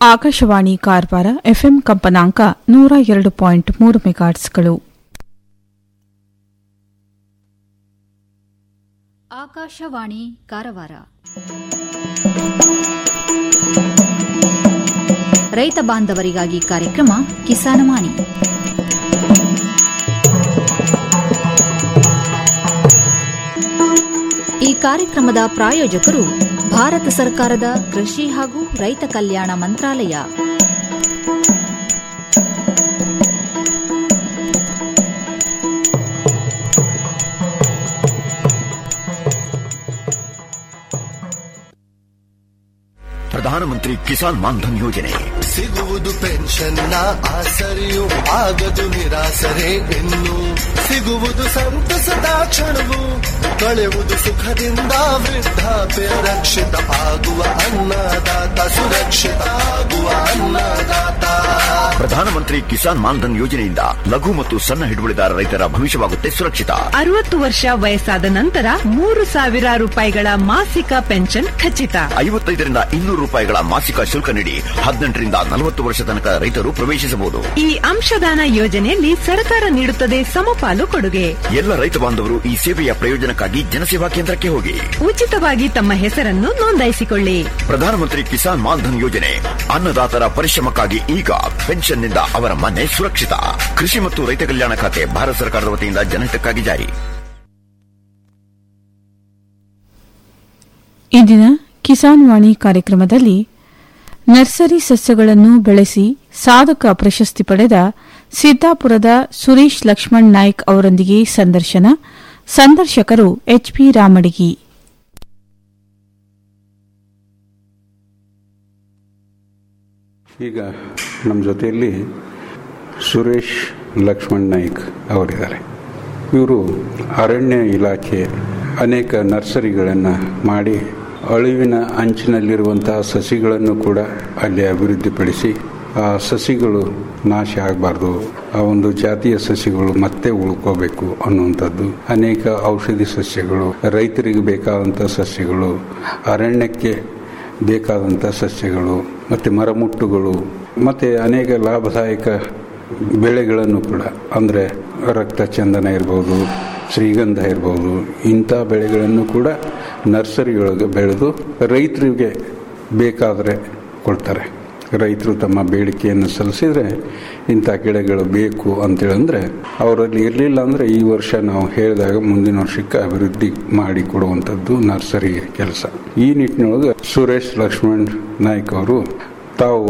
Akashvani Karwar FM ಕಂಪನಾಂಕ ನೂರ ಎರಡು ಪಾಯಿಂಟ್ ಮೂರು ಮೆಗಾಟ್ಸ್ಗಳು ಆಕಾಶವಾಣಿ ಕಾರವಾರ ರೈತ ಬಾಂಧವರಿಗಾಗಿ ಕಾರ್ಯಕ್ರಮ ಕಿಸಾನವಾಣಿ ಈ ಕಾರ್ಯಕ್ರಮದ ಪ್ರಾಯೋಜಕರು ಭಾರತ ಸರ್ಕಾರದ ಕೃಷಿ ಹಾಗೂ ರೈತ ಕಲ್ಯಾಣ ಮಂತ್ರಾಲಯ ಪ್ರಧಾನಮಂತ್ರಿ ಕಿಸಾನ್ ಮಾನ್ಧನ್ ಯೋಜನೆ ಸಿಗುವುದು ಪೆನ್ಷನ್ನ ಆಸರೆಯು ಆಗದು ನಿರಾಸರೆ ಇನ್ನು ಸಿಗುವುದು ಸಂತಸದ ಕ್ಷಣವು ಕಳೆಯುವುದು ಸುಖದಿಂದ ವೃದ್ಧಾಪ್ಯ ರಕ್ಷಿತ ಆಗುವ ಅನ್ನದಾತ ಸುರಕ್ಷಿತ ಆಗುವ ಅನ್ನದಾತ ಪ್ರಧಾನಮಂತ್ರಿ ಕಿಸಾನ್ ಮಾನ್ಧನ್ ಯೋಜನೆಯಿಂದ ಲಘು ಮತ್ತು ಸಣ್ಣ ಹಿಡುವಳಿದಾರ ರೈತರ ಭವಿಷ್ಯವಾಗುತ್ತೆ ಸುರಕ್ಷಿತ ಅರವತ್ತು ವರ್ಷ ವಯಸ್ಸಾದ ನಂತರ ಮೂರು ಸಾವಿರ ರೂಪಾಯಿಗಳ ಮಾಸಿಕ ಪೆನ್ಷನ್ ಖಚಿತ ಐವತ್ತೈದರಿಂದ ಇನ್ನೂರು ರೂಪಾಯಿಗಳ ಮಾಸಿಕ ಶುಲ್ಕ ನೀಡಿ ಹದಿನೆಂಟರಿಂದ ನಲವತ್ತು ವರ್ಷ ತನಕ ರೈತರು ಪ್ರವೇಶಿಸಬಹುದು ಈ ಅಂಶದಾನ ಯೋಜನೆಯಲ್ಲಿ ಸರ್ಕಾರ ನೀಡುತ್ತದೆ ಸಮಪಾಲು ಕೊಡುಗೆ ಎಲ್ಲ ರೈತ ಬಾಂಧವರು ಈ ಸೇವೆಯ ಪ್ರಯೋಜನಕ್ಕಾಗಿ ಜನಸೇವಾ ಕೇಂದ್ರಕ್ಕೆ ಹೋಗಿ ಉಚಿತವಾಗಿ ತಮ್ಮ ಹೆಸರನ್ನು ನೋಂದಾಯಿಸಿಕೊಳ್ಳಿ ಪ್ರಧಾನಮಂತ್ರಿ ಕಿಸಾನ್ ಮಾನ್ಧನ್ ಯೋಜನೆ ಅನ್ನದಾತರ ಪರಿಶ್ರಮಕ್ಕಾಗಿ ಈಗ ಪೆನ್ಷನ್ನಿಂದ ಅವರ ಮನೆ ಸುರಕ್ಷಿತ ಕೃಷಿ ಮತ್ತು ರೈತ ಕಲ್ಯಾಣ ಖಾತೆ ಭಾರತ ಸರ್ಕಾರದ ವತಿಯಿಂದ ಜನಹಿತಕ್ಕಾಗಿ ಜಾರಿ ಇಂದಿನ ಕಿಸಾನ್ ವಾಣಿ ಕಾರ್ಯಕ್ರಮದಲ್ಲಿ ನರ್ಸರಿ ಸಸ್ಯಗಳನ್ನು ಬೆಳೆಸಿ ಸಾಧಕ ಪ್ರಶಸ್ತಿ ಪಡೆದ ಸಿದ್ದಾಪುರದ ಸುರೇಶ್ ಲಕ್ಷ್ಮಣ್ ನಾಯ್ಕ್ ಅವರೊಂದಿಗೆ ಸಂದರ್ಶನ ಸಂದರ್ಶಕರು ಎಚ್ಪಿ ರಾಮಡಿಗಿ ಈಗ ನಮ್ಮ ಜೊತೆಯಲ್ಲಿ ಸುರೇಶ್ ಲಕ್ಷ್ಮಣ್ ನಾಯ್ಕ್ ಅವರಿದ್ದಾರೆ ಇವರು ಅರಣ್ಯ ಇಲಾಖೆ ಅನೇಕ ನರ್ಸರಿಗಳನ್ನು ಮಾಡಿ ಅಳಿವಿನ ಅಂಚಿನಲ್ಲಿರುವಂತಹ ಸಸಿಗಳನ್ನು ಕೂಡ ಅಲ್ಲಿ ಅಭಿವೃದ್ಧಿಪಡಿಸಿ ಆ ಸಸಿಗಳು ನಾಶ ಆಗಬಾರ್ದು ಆ ಒಂದು ಜಾತಿಯ ಸಸಿಗಳು ಮತ್ತೆ ಉಳ್ಕೋಬೇಕು ಅನ್ನುವಂಥದ್ದು ಅನೇಕ ಔಷಧಿ ಸಸ್ಯಗಳು ರೈತರಿಗೆ ಬೇಕಾದಂಥ ಸಸ್ಯಗಳು ಅರಣ್ಯಕ್ಕೆ ಬೇಕಾದಂಥ ಸಸ್ಯಗಳು ಮತ್ತು ಮರಮುಟ್ಟುಗಳು ಮತ್ತು ಅನೇಕ ಲಾಭದಾಯಕ ಬೆಳೆಗಳನ್ನು ಕೂಡ ಅಂದರೆ ರಕ್ತ ಚಂದನ ಇರ್ಬೋದು ಶ್ರೀಗಂಧ ಇರ್ಬೋದು ಇಂಥ ಬೆಳೆಗಳನ್ನು ಕೂಡ ನರ್ಸರಿಯೊಳಗೆ ಬೆಳೆದು ರೈತರಿಗೆ ಬೇಕಾದರೆ ಕೊಡ್ತಾರೆ ರೈತರು ತಮ್ಮ ಬೇಡಿಕೆಯನ್ನು ಸಲ್ಲಿಸಿದರೆ ಇಂಥ ಗಿಡಗಳು ಬೇಕು ಅಂತೇಳಂದ್ರೆ ಅವರಲ್ಲಿ ಇರಲಿಲ್ಲ ಅಂದರೆ ಈ ವರ್ಷ ನಾವು ಹೇಳಿದಾಗ ಮುಂದಿನ ವರ್ಷಕ್ಕೆ ಅಭಿವೃದ್ಧಿ ಮಾಡಿ ಕೊಡುವಂಥದ್ದು ನರ್ಸರಿ ಕೆಲಸ ಈ ನಿಟ್ಟಿನೊಳಗೆ ಸುರೇಶ್ ಲಕ್ಷ್ಮಣ್ ನಾಯ್ಕ್ ಅವರು ತಾವು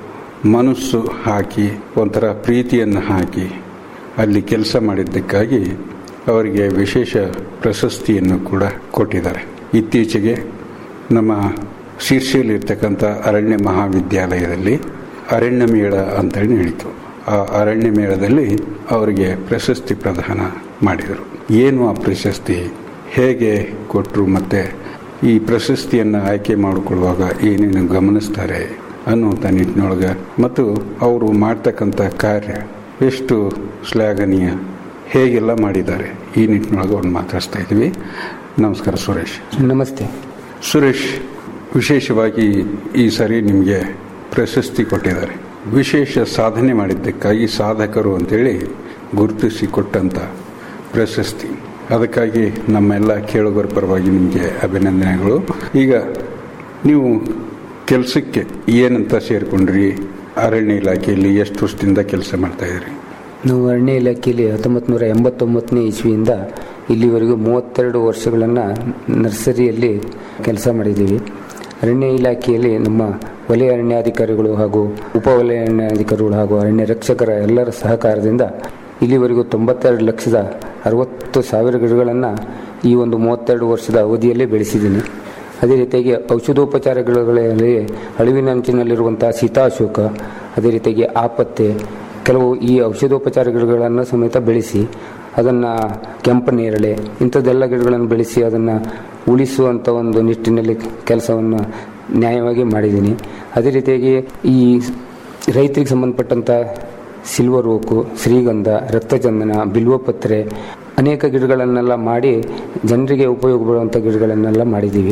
ಮನಸ್ಸು ಹಾಕಿ ಒಂಥರ ಪ್ರೀತಿಯನ್ನು ಹಾಕಿ ಅಲ್ಲಿ ಕೆಲಸ ಮಾಡಿದ್ದಕ್ಕಾಗಿ ಅವರಿಗೆ ವಿಶೇಷ ಪ್ರಶಸ್ತಿಯನ್ನು ಕೂಡ ಕೊಟ್ಟಿದ್ದಾರೆ ಇತ್ತೀಚೆಗೆ ನಮ್ಮ ಶೀರ್ಷೆಯಲ್ಲಿರ್ತಕ್ಕಂಥ ಅರಣ್ಯ ಮಹಾವಿದ್ಯಾಲಯದಲ್ಲಿ ಅರಣ್ಯ ಮೇಳ ಅಂತೇಳಿ ನಡೀತು ಆ ಅರಣ್ಯ ಮೇಳದಲ್ಲಿ ಅವರಿಗೆ ಪ್ರಶಸ್ತಿ ಪ್ರದಾನ ಮಾಡಿದರು ಏನು ಆ ಪ್ರಶಸ್ತಿ ಹೇಗೆ ಕೊಟ್ಟರು ಮತ್ತು ಈ ಪ್ರಶಸ್ತಿಯನ್ನು ಆಯ್ಕೆ ಮಾಡಿಕೊಳ್ಳುವಾಗ ಏನೇನು ಗಮನಿಸ್ತಾರೆ ಅನ್ನುವಂಥ ನಿಟ್ಟಿನೊಳಗೆ ಮತ್ತು ಅವರು ಮಾಡ್ತಕ್ಕಂಥ ಕಾರ್ಯ ಎಷ್ಟು ಶ್ಲಾಘನೀಯ ಹೇಗೆಲ್ಲ ಮಾಡಿದ್ದಾರೆ ಈ ನಿಟ್ಟಿನೊಳಗೆ ಅವ್ರು ಮಾತಾಡ್ತಾ ಇದ್ದೀವಿ ನಮಸ್ಕಾರ ಸುರೇಶ್ ನಮಸ್ತೆ ಸುರೇಶ್ ವಿಶೇಷವಾಗಿ ಈ ಸರಿ ನಿಮಗೆ ಪ್ರಶಸ್ತಿ ಕೊಟ್ಟಿದ್ದಾರೆ ವಿಶೇಷ ಸಾಧನೆ ಮಾಡಿದ್ದಕ್ಕಾಗಿ ಸಾಧಕರು ಅಂತೇಳಿ ಗುರುತಿಸಿ ಕೊಟ್ಟಂಥ ಪ್ರಶಸ್ತಿ ಅದಕ್ಕಾಗಿ ನಮ್ಮೆಲ್ಲ ಕೇಳುಗರ ಪರವಾಗಿ ನಿಮಗೆ ಅಭಿನಂದನೆಗಳು ಈಗ ನೀವು ಕೆಲಸಕ್ಕೆ ಏನಂತ ಸೇರಿಕೊಂಡ್ರಿ ಅರಣ್ಯ ಇಲಾಖೆಯಲ್ಲಿ ಎಷ್ಟು ವರ್ಷದಿಂದ ಕೆಲಸ ಮಾಡ್ತಾ ಇದ್ರಿ ನಾವು ಅರಣ್ಯ ಇಲಾಖೆಯಲ್ಲಿ ಹತ್ತೊಂಬತ್ತು ನೂರ ಎಂಬತ್ತೊಂಬತ್ತನೇ ಇಸ್ವಿಯಿಂದ ಇಲ್ಲಿವರೆಗೂ ಮೂವತ್ತೆರಡು ವರ್ಷಗಳನ್ನು ನರ್ಸರಿಯಲ್ಲಿ ಕೆಲಸ ಮಾಡಿದ್ದೀವಿ ಅರಣ್ಯ ಇಲಾಖೆಯಲ್ಲಿ ನಮ್ಮ ವಲಯ ಅರಣ್ಯಾಧಿಕಾರಿಗಳು ಹಾಗೂ ಉಪ ವಲಯ ಅರಣ್ಯಾಧಿಕಾರಿಗಳು ಹಾಗೂ ಅರಣ್ಯ ರಕ್ಷಕರ ಎಲ್ಲರ ಸಹಕಾರದಿಂದ ಇಲ್ಲಿವರೆಗೂ ತೊಂಬತ್ತೆರಡು ಲಕ್ಷದ ಅರವತ್ತು ಸಾವಿರ ಗಿಡಗಳನ್ನು ಈ ಒಂದು ಮೂವತ್ತೆರಡು ವರ್ಷದ ಅವಧಿಯಲ್ಲಿ ಬೆಳೆಸಿದ್ದೀನಿ ಅದೇ ರೀತಿಯಾಗಿ ಔಷಧೋಪಚಾರಗಳಲ್ಲಿ ಅಳಿವಿನ ಅಂಚಿನಲ್ಲಿರುವಂಥ ಸೀತಾಶೋಕ ಅದೇ ರೀತಿಯಾಗಿ ಆಪತ್ತೆ ಕೆಲವು ಈ ಔಷಧೋಪಚಾರ ಗಿಡಗಳನ್ನು ಸಮೇತ ಬೆಳೆಸಿ ಅದನ್ನು ಕೆಂಪು ನೇರಳೆ ಇಂಥದ್ದೆಲ್ಲ ಗಿಡಗಳನ್ನು ಬೆಳೆಸಿ ಅದನ್ನು ಉಳಿಸುವಂಥ ಒಂದು ನಿಟ್ಟಿನಲ್ಲಿ ಕೆಲಸವನ್ನು ನ್ಯಾಯವಾಗಿ ಮಾಡಿದ್ದೀನಿ ಅದೇ ರೀತಿಯಾಗಿ ಈ ರೈತರಿಗೆ ಸಂಬಂಧಪಟ್ಟಂಥ ಸಿಲ್ವರ್ ಓಕು ಶ್ರೀಗಂಧ ರಕ್ತಚಂದನ ಬಿಲ್ವಪತ್ರೆ ಅನೇಕ ಗಿಡಗಳನ್ನೆಲ್ಲ ಮಾಡಿ ಜನರಿಗೆ ಉಪಯೋಗ ಬರುವಂಥ ಗಿಡಗಳನ್ನೆಲ್ಲ ಮಾಡಿದ್ದೀವಿ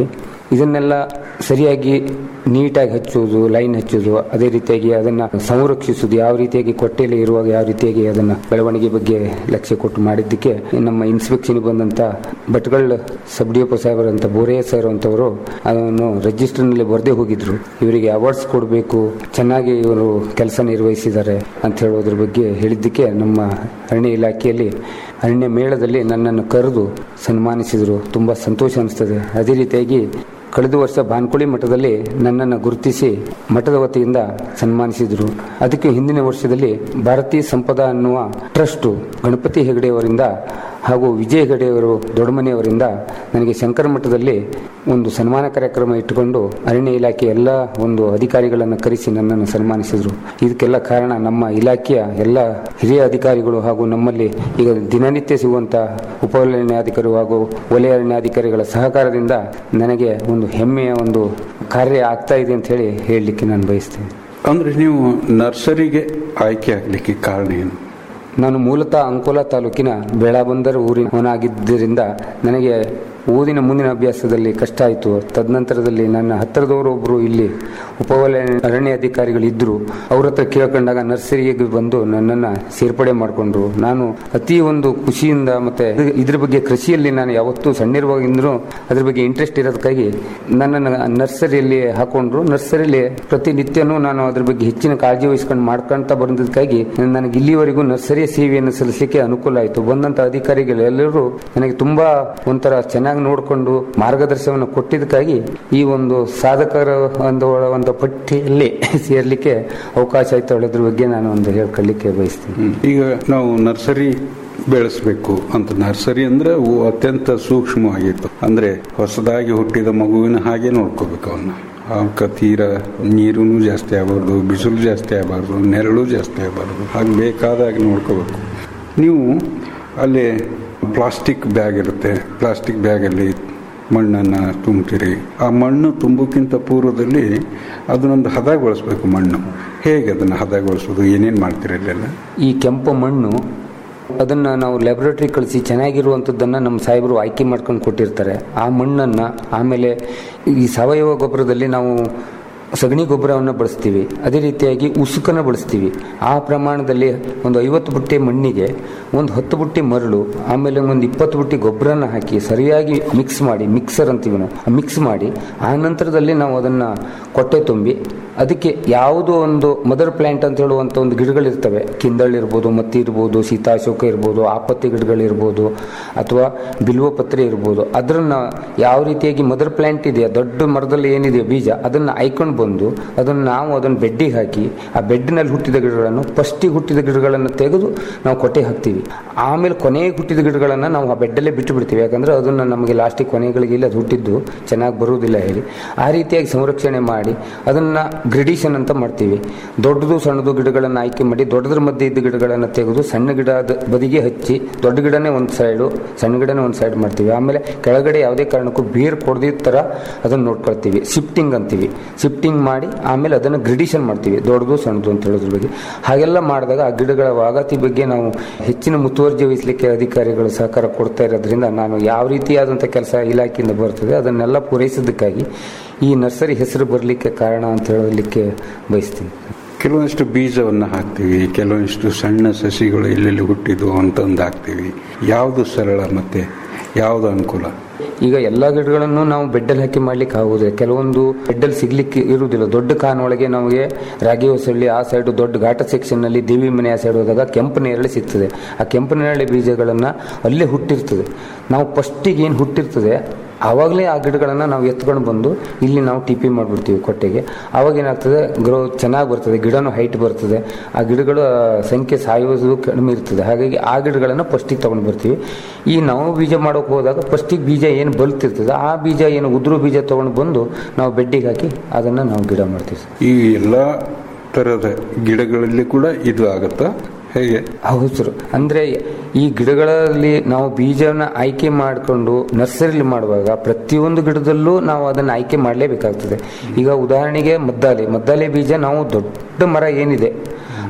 ಇದನ್ನೆಲ್ಲ ಸರಿಯಾಗಿ ನೀಟಾಗಿ ಹಚ್ಚುವುದು ಲೈನ್ ಹಚ್ಚುವುದು ಅದೇ ರೀತಿಯಾಗಿ ಅದನ್ನ ಸಂರಕ್ಷಿಸುವುದು ಯಾವ ರೀತಿಯಾಗಿ ಕೊಟ್ಟೆಯಲ್ಲಿ ಇರುವಾಗ ಯಾವ ರೀತಿಯಾಗಿ ಅದನ್ನ ಬೆಳವಣಿಗೆ ಬಗ್ಗೆ ಲಕ್ಷ್ಯ ಕೊಟ್ಟು ಮಾಡಿದ್ದಕ್ಕೆ ನಮ್ಮ ಇನ್ಸ್ಪೆಕ್ಷನ್ ಬಂದಂತ ಭಟ್ಗಳ ಸಬ್ ಡಿಒ ಸಾಹೇಬರ್ ಅಂತ ಬೋರೆಯ ಸರ್ ಅಂತವರು ಅದನ್ನು ರಿಜಿಸ್ಟರ್ ನಲ್ಲಿ ಬರೆದೇ ಹೋಗಿದ್ರು ಇವರಿಗೆ ಅವಾರ್ಡ್ಸ್ ಕೊಡಬೇಕು ಚೆನ್ನಾಗಿ ಇವರು ಕೆಲಸ ನಿರ್ವಹಿಸಿದ್ದಾರೆ ಅಂತ ಹೇಳೋದ್ರ ಬಗ್ಗೆ ಹೇಳಿದ್ದಕ್ಕೆ ನಮ್ಮ ಅರಣ್ಯ ಇಲಾಖೆಯಲ್ಲಿ ಅರಣ್ಯ ಮೇಳದಲ್ಲಿ ನನ್ನನ್ನು ಕರೆದು ಸನ್ಮಾನಿಸಿದರು ತುಂಬಾ ಸಂತೋಷ ಅನಿಸ್ತದೆ ಅದೇ ರೀತಿಯಾಗಿ ಕಳೆದ ವರ್ಷ ಬಾನ್ಕೋಳಿ ಮಠದಲ್ಲಿ ನನ್ನನ್ನು ಗುರುತಿಸಿ ಮಠದ ವತಿಯಿಂದ ಸನ್ಮಾನಿಸಿದರು ಅದಕ್ಕೆ ಹಿಂದಿನ ವರ್ಷದಲ್ಲಿ ಭಾರತೀಯ ಸಂಪದ ಅನ್ನುವ ಟ್ರಸ್ಟ್ ಗಣಪತಿ ಹೆಗಡೆಯವರಿಂದ ಹಾಗೂ ವಿಜಯ್ ಹೆಗಡೆಯವರು ದೊಡ್ಡಮನೆಯವರಿಂದ ನನಗೆ ಶಂಕರ ಮಠದಲ್ಲಿ ಒಂದು ಸನ್ಮಾನ ಕಾರ್ಯಕ್ರಮ ಇಟ್ಟುಕೊಂಡು ಅರಣ್ಯ ಇಲಾಖೆ ಎಲ್ಲ ಒಂದು ಅಧಿಕಾರಿಗಳನ್ನು ಕರೆಸಿ ನನ್ನನ್ನು ಸನ್ಮಾನಿಸಿದರು ಇದಕ್ಕೆಲ್ಲ ಕಾರಣ ನಮ್ಮ ಇಲಾಖೆಯ ಎಲ್ಲ ಹಿರಿಯ ಅಧಿಕಾರಿಗಳು ಹಾಗೂ ನಮ್ಮಲ್ಲಿ ಈಗ ದಿನನಿತ್ಯ ಸಿಗುವಂತ ಉಪವಲಯಾಧಿಕಾರಿ ಹಾಗೂ ವಲಯ ಅರಣ್ಯಾಧಿಕಾರಿಗಳ ಸಹಕಾರದಿಂದ ನನಗೆ ಒಂದು ಹೆಮ್ಮೆಯ ಒಂದು ಕಾರ್ಯ ಆಗ್ತಾ ಇದೆ ಅಂತ ಹೇಳಿ ಹೇಳಲಿಕ್ಕೆ ನಾನು ಬಯಸ್ತೇನೆ ಅಂದ್ರೆ ನೀವು ನರ್ಸರಿಗೆ ಆಯ್ಕೆ ಆಗ್ಲಿಕ್ಕೆ ಕಾರಣ ಏನು ನಾನು ಮೂಲತಃ ಅಂಕೋಲಾ ತಾಲೂಕಿನ ಬೇಳಾಬಂದರ್ ಊರಿನವನಾಗಿದ್ದರಿಂದ ನನಗೆ ಓದಿನ ಮುಂದಿನ ಅಭ್ಯಾಸದಲ್ಲಿ ಕಷ್ಟ ಆಯಿತು ತದನಂತರದಲ್ಲಿ ನನ್ನ ಹತ್ತಿರದವರು ಒಬ್ಬರು ಇಲ್ಲಿ ಉಪವಲಯ ಅರಣ್ಯ ಅಧಿಕಾರಿಗಳು ಇದ್ದರು ಅವ್ರ ಹತ್ರ ಕೇಳ್ಕೊಂಡಾಗ ನರ್ಸರಿಗೆ ಬಂದು ನನ್ನನ್ನು ಸೇರ್ಪಡೆ ಮಾಡಿಕೊಂಡ್ರು ನಾನು ಅತಿ ಒಂದು ಖುಷಿಯಿಂದ ಮತ್ತೆ ಇದ್ರ- ಇದ್ರ ಬಗ್ಗೆ ಕೃಷಿಯಲ್ಲಿ ನಾನು ಯಾವತ್ತೂ ಸಣ್ಣಿರುವಾಗಿಂದ್ರೂ ಅದ್ರ ಬಗ್ಗೆ ಇಂಟ್ರೆಸ್ಟ್ ಇರೋದಕ್ಕಾಗಿ ನನ್ನನ್ನು ನರ್ಸರಿಯಲ್ಲಿ ಹಾಕೊಂಡ್ರು ನರ್ಸರಿಯಲ್ಲಿ ಪ್ರತಿನಿತ್ಯನೂ ನಾನು ಅದ್ರ ಬಗ್ಗೆ ಹೆಚ್ಚಿನ ಕಾಳಜಿ ವಹಿಸ್ಕೊಂಡು ಮಾಡ್ಕೊಂತ ಬಂದದಕ್ಕಾಗಿ ನನಗೆ ಇಲ್ಲಿವರೆಗೂ ನರ್ಸರಿಯ ಸೇವೆಯನ್ನು ಸಲ್ಲಿಸಲಿಕ್ಕೆ ಅನುಕೂಲ ಆಯಿತು ಬಂದಂತ ಅಧಿಕಾರಿಗಳು ಎಲ್ಲರೂ ನನಗೆ ತುಂಬಾ ಒಂಥರ ಚೆನ್ನಾಗಿ ನೋಡಿಕೊಂಡು ಮಾರ್ಗದರ್ಶನವನ್ನು ಕೊಟ್ಟಿದ್ದಕ್ಕಾಗಿ ಈ ಒಂದು ಸಾಧಕರ ಒಂದು ಒಂದು ಪಟ್ಟಿಯಲ್ಲಿ ಸೇರ್ಲಿಕ್ಕೆ ಅವಕಾಶ ಆಯ್ತು ಹೇಳೋದ್ರ ಬಗ್ಗೆ ನಾನು ಒಂದು ಹೇಳ್ಕೊಳ್ಳಿಕ್ಕೆ ಬಯಸ್ತೀನಿ ಹ್ಮ್. ಈಗ ನಾವು ನರ್ಸರಿ ಬೆಳೆಸಬೇಕು ಅಂತ ನರ್ಸರಿ ಅಂದ್ರೆ ಅವು ಅತ್ಯಂತ ಸೂಕ್ಷ್ಮವಾಗಿತ್ತು ಅಂದ್ರೆ ಹೊಸದಾಗಿ ಹುಟ್ಟಿದ ಮಗುವಿನ ಹಾಗೆ ನೋಡ್ಕೋಬೇಕು ಅವನ್ನ ಅವಕ್ಕೆ ತೀರ ನೀರು ಜಾಸ್ತಿ ಆಗಬಾರ್ದು ಬಿಸಿಲು ಜಾಸ್ತಿ ಆಗಬಾರ್ದು ನೆರಳು ಜಾಸ್ತಿ ಆಗಬಾರ್ದು ಹಾಗೆ ಬೇಕಾದಾಗ ನೋಡ್ಕೋಬೇಕು ನೀವು ಅಲ್ಲಿ ಪ್ಲಾಸ್ಟಿಕ್ ಬ್ಯಾಗ್ ಇರುತ್ತೆ ಪ್ಲಾಸ್ಟಿಕ್ ಬ್ಯಾಗಲ್ಲಿ ಮಣ್ಣನ್ನು ತುಂಬ್ತೀರಿ ಆ ಮಣ್ಣು ತುಂಬಕ್ಕಿಂತ ಪೂರ್ವದಲ್ಲಿ ಅದನ್ನೊಂದು ಹದಗೊಳಿಸ್ಬೇಕು ಮಣ್ಣು ಹೇಗೆ ಅದನ್ನು ಹದಗೊಳಿಸೋದು ಏನೇನು ಮಾಡ್ತೀರಿ ಅಲ್ಲೆಲ್ಲ ಈ ಕೆಂಪು ಮಣ್ಣು ಅದನ್ನ ನಾವು ಲ್ಯಾಬೊರೇಟರಿ ಕಳಿಸಿ ಚೆನ್ನಾಗಿರುವಂಥದ್ದನ್ನ ನಮ್ಮ ಸಾಹೇಬರು ಆಯ್ಕೆ ಮಾಡ್ಕೊಂಡು ಕೊಟ್ಟಿರ್ತಾರೆ ಆ ಮಣ್ಣನ್ನ ಆಮೇಲೆ ಈ ಸಾವಯವ ಗೊಬ್ಬರದಲ್ಲಿ ನಾವು ಸಗಣಿ ಗೊಬ್ಬರವನ್ನು ಬಳಸ್ತೀವಿ ಅದೇ ರೀತಿಯಾಗಿ ಉಸುಕನ್ನು ಬಳಸ್ತೀವಿ ಆ ಪ್ರಮಾಣದಲ್ಲಿ ಒಂದು ಐವತ್ತು ಬುಟ್ಟಿ ಮಣ್ಣಿಗೆ ಒಂದು ಹತ್ತು ಬುಟ್ಟಿ ಮರಳು ಆಮೇಲೆ ಒಂದು ಇಪ್ಪತ್ತು ಬುಟ್ಟಿ ಗೊಬ್ಬರನ ಹಾಕಿ ಸರಿಯಾಗಿ ಮಿಕ್ಸ್ ಮಾಡಿ ಮಿಕ್ಸರ್ ಅಂತೀವಿ ನಾವು ಮಿಕ್ಸ್ ಮಾಡಿ ಆ ನಂತರದಲ್ಲಿ ನಾವು ಅದನ್ನ ಕೊಟ್ಟೆ ತುಂಬಿ ಅದಕ್ಕೆ ಯಾವುದೋ ಒಂದು ಮದರ್ ಪ್ಲಾಂಟ್ ಅಂತ ಹೇಳುವಂಥ ಒಂದು ಗಿಡಗಳಿರ್ತವೆ ಕಿಂದಳ್ಳಿ ಇರ್ಬೋದು ಮತ್ತಿ ಇರ್ಬೋದು ಸೀತಾಶೋಕ ಇರ್ಬೋದು ಆಪತ್ತಿ ಗಿಡಗಳಿರ್ಬೋದು ಅಥವಾ ಬಿಲ್ವ ಪತ್ರೆ ಇರ್ಬೋದು ಅದನ್ನ ಯಾವ ರೀತಿಯಾಗಿ ಮದರ್ ಪ್ಲಾಂಟ್ ಇದೆಯಾ ದೊಡ್ಡ ಮರದಲ್ಲಿ ಏನಿದೆ ಬೀಜ ಅದನ್ನ ಆಯ್ಕೊಂಡು ಬಂದು ಅದನ್ನು ನಾವು ಅದನ್ನು ಬೆಡ್ಡಿಗೆ ಹಾಕಿ ಆ ಬೆಡ್ನಲ್ಲಿ ಹುಟ್ಟಿದ ಗಿಡಗಳನ್ನು ಫಸ್ಟಿಗೆ ಹುಟ್ಟಿದ ಗಿಡಗಳನ್ನು ತೆಗೆದು ನಾವು ಕೊಟ್ಟೆ ಹಾಕ್ತೀವಿ ಆಮೇಲೆ ಕೊನೆಗೆ ಹುಟ್ಟಿದ ಗಿಡಗಳನ್ನು ನಾವು ಆ ಬೆಡ್ಡಲ್ಲೇ ಬಿಟ್ಟು ಬಿಡ್ತೀವಿ ಯಾಕಂದ್ರೆ ಅದನ್ನು ನಮಗೆ ಲಾಸ್ಟಿಗೆ ಕೊನೆಗಳಿಗೆ ಇಲ್ಲ ಅದು ಹುಟ್ಟಿದ್ದು ಚೆನ್ನಾಗಿ ಬರುವುದಿಲ್ಲ ಹೇಳಿ ಆ ರೀತಿಯಾಗಿ ಸಂರಕ್ಷಣೆ ಮಾಡಿ ಅದನ್ನ ಗ್ರಿಡಿಷನ್ ಅಂತ ಮಾಡ್ತೀವಿ ದೊಡ್ಡದು ಸಣ್ಣದು ಗಿಡಗಳನ್ನು ಆಯ್ಕೆ ಮಾಡಿ ದೊಡ್ಡದ್ರ ಮಧ್ಯೆ ಇದ್ದ ಗಿಡಗಳನ್ನು ತೆಗೆದು ಸಣ್ಣ ಗಿಡದ ಬದಿಗೆ ಹಚ್ಚಿ ದೊಡ್ಡ ಗಿಡನೇ ಒಂದು ಸೈಡು ಸಣ್ಣ ಗಿಡನೇ ಒಂದು ಸೈಡ್ ಮಾಡ್ತೀವಿ ಆಮೇಲೆ ಕೆಳಗಡೆ ಯಾವುದೇ ಕಾರಣಕ್ಕೂ ಬೇರ್ ಕೊಡದಿದ್ದ ಥರ ಅದನ್ನು ನೋಡ್ಕೊಳ್ತೀವಿ ಶಿಫ್ಟಿಂಗ್ ಅಂತೀವಿ ಶಿಫ್ಟಿಂಗ್ ಮಾಡಿ ಆಮೇಲೆ ಅದನ್ನು ಗ್ರಿಡಿಷನ್ ಮಾಡ್ತೀವಿ ದೊಡ್ಡದು ಸಣ್ಣದು ಅಂತ ಹೇಳೋದ್ರ ಬಗ್ಗೆ ಹಾಗೆಲ್ಲ ಮಾಡಿದಾಗ ಆ ಗಿಡಗಳ ವಾಗತಿ ಬಗ್ಗೆ ನಾವು ಹೆಚ್ಚಿನ ಮುತುವರ್ಜಿ ವಹಿಸಲಿಕ್ಕೆ ಅಧಿಕಾರಿಗಳು ಸಹಕಾರ ಕೊಡ್ತಾ ಇರೋದ್ರಿಂದ ನಾನು ಯಾವ ರೀತಿಯಾದಂಥ ಕೆಲಸ ಇಲಾಖೆಯಿಂದ ಬರ್ತದೆ ಅದನ್ನೆಲ್ಲ ಪೂರೈಸೋದಕ್ಕಾಗಿ ಈ ನರ್ಸರಿ ಹೆಸರು ಬರಲಿಕ್ಕೆ ಕಾರಣ ಅಂತ ಹೇಳಲಿಕ್ಕೆ ಬಯಸ್ತೀನಿ ಕೆಲವೊಂದಿಷ್ಟು ಬೀಜವನ್ನು ಹಾಕ್ತೀವಿ ಕೆಲವೊಂದಿಷ್ಟು ಸಣ್ಣ ಸಸಿಗಳು ಎಲ್ಲೆಲ್ಲಿ ಹುಟ್ಟಿದ್ವು ಅಂತಂದು ಹಾಕ್ತೀವಿ ಯಾವುದು ಸರಳ ಮತ್ತೆ ಯಾವುದು ಅನುಕೂಲ ಈಗ ಎಲ್ಲ ಗಿಡಗಳನ್ನು ನಾವು ಬೆಡ್ಡಲ್ಲಿ ಹಾಕಿ ಮಾಡ್ಲಿಕ್ಕೆ ಆಗುದಿಲ್ಲ ಕೆಲವೊಂದು ಬೆಡ್ಡಲ್ಲಿ ಸಿಗ್ಲಿಕ್ಕೆ ಇರುವುದಿಲ್ಲ ದೊಡ್ಡ ಕಾನೊಳಗೆ ನಮಗೆ ರಾಗಿ ಹೊಸಳ್ಳಿ ಆ ಸೈಡ್ ದೊಡ್ಡ ಘಾಟ ಸೆಕ್ಷನ್ ನಲ್ಲಿ ದೇವಿ ಮನೆ ಆ ಸೈಡ್ ಹೋದಾಗ ಕೆಂಪು ನೇರಳೆ ಸಿಗ್ತದೆ ಆ ಕೆಂಪು ನೇರಳೆ ಬೀಜಗಳನ್ನ ಅಲ್ಲೇ ಹುಟ್ಟಿರ್ತದೆ ನಾವು ಫಸ್ಟಿಗೆ ಏನು ಹುಟ್ಟಿರ್ತದೆ ಆವಾಗಲೇ ಆ ಗಿಡಗಳನ್ನು ನಾವು ಎತ್ಕೊಂಡು ಬಂದು ಇಲ್ಲಿ ನಾವು ಟಿಪಿ ಮಾಡಿಬಿಡ್ತೀವಿ ಕೊಟ್ಟೆಗೆ ಆವಾಗ ಏನಾಗ್ತದೆ ಗ್ರೋ ಚೆನ್ನಾಗಿ ಬರ್ತದೆ ಗಿಡನೂ ಹೈಟ್ ಬರ್ತದೆ ಆ ಗಿಡಗಳ ಸಂಖ್ಯೆ ಸಾಯೋದು ಕಡಿಮೆ ಇರ್ತದೆ ಹಾಗಾಗಿ ಆ ಗಿಡಗಳನ್ನು ಫಸ್ಟಿಗೆ ತಗೊಂಡು ಬರ್ತೀವಿ ಈ ನಾವು ಬೀಜ ಮಾಡೋಕೆ ಹೋದಾಗ ಫಸ್ಟಿಗೆ ಬೀಜ ಏನು ಬಲ್ತಿರ್ತದೆ ಆ ಬೀಜ ಏನು ಉದುರು ಬೀಜ ತಗೊಂಡು ಬಂದು ನಾವು ಬೆಡ್ಡಿಗೆ ಹಾಕಿ ಅದನ್ನು ನಾವು ಗಿಡ ಮಾಡ್ತೀವಿ ಸರ್ ಈ ಎಲ್ಲ ತರದ ಗಿಡಗಳಲ್ಲಿ ಕೂಡ ಇದು ಆಗುತ್ತಾ ಹೇಗೆ ಹೌದು ಸರ್ ಅಂದ್ರೆ ಈ ಗಿಡಗಳಲ್ಲಿ ನಾವು ಬೀಜನ ಆಯ್ಕೆ ಮಾಡಿಕೊಂಡು ನರ್ಸರಿಲಿ ಮಾಡುವಾಗ ಪ್ರತಿಯೊಂದು ಗಿಡದಲ್ಲೂ ನಾವು ಅದನ್ನ ಆಯ್ಕೆ ಮಾಡಲೇಬೇಕಾಗ್ತದೆ ಈಗ ಉದಾಹರಣೆಗೆ ಮದ್ದಾಲೆ ಮದ್ದಾಲೆ ಬೀಜ ನಾವು ದೊಡ್ಡ ಮರ ಏನಿದೆ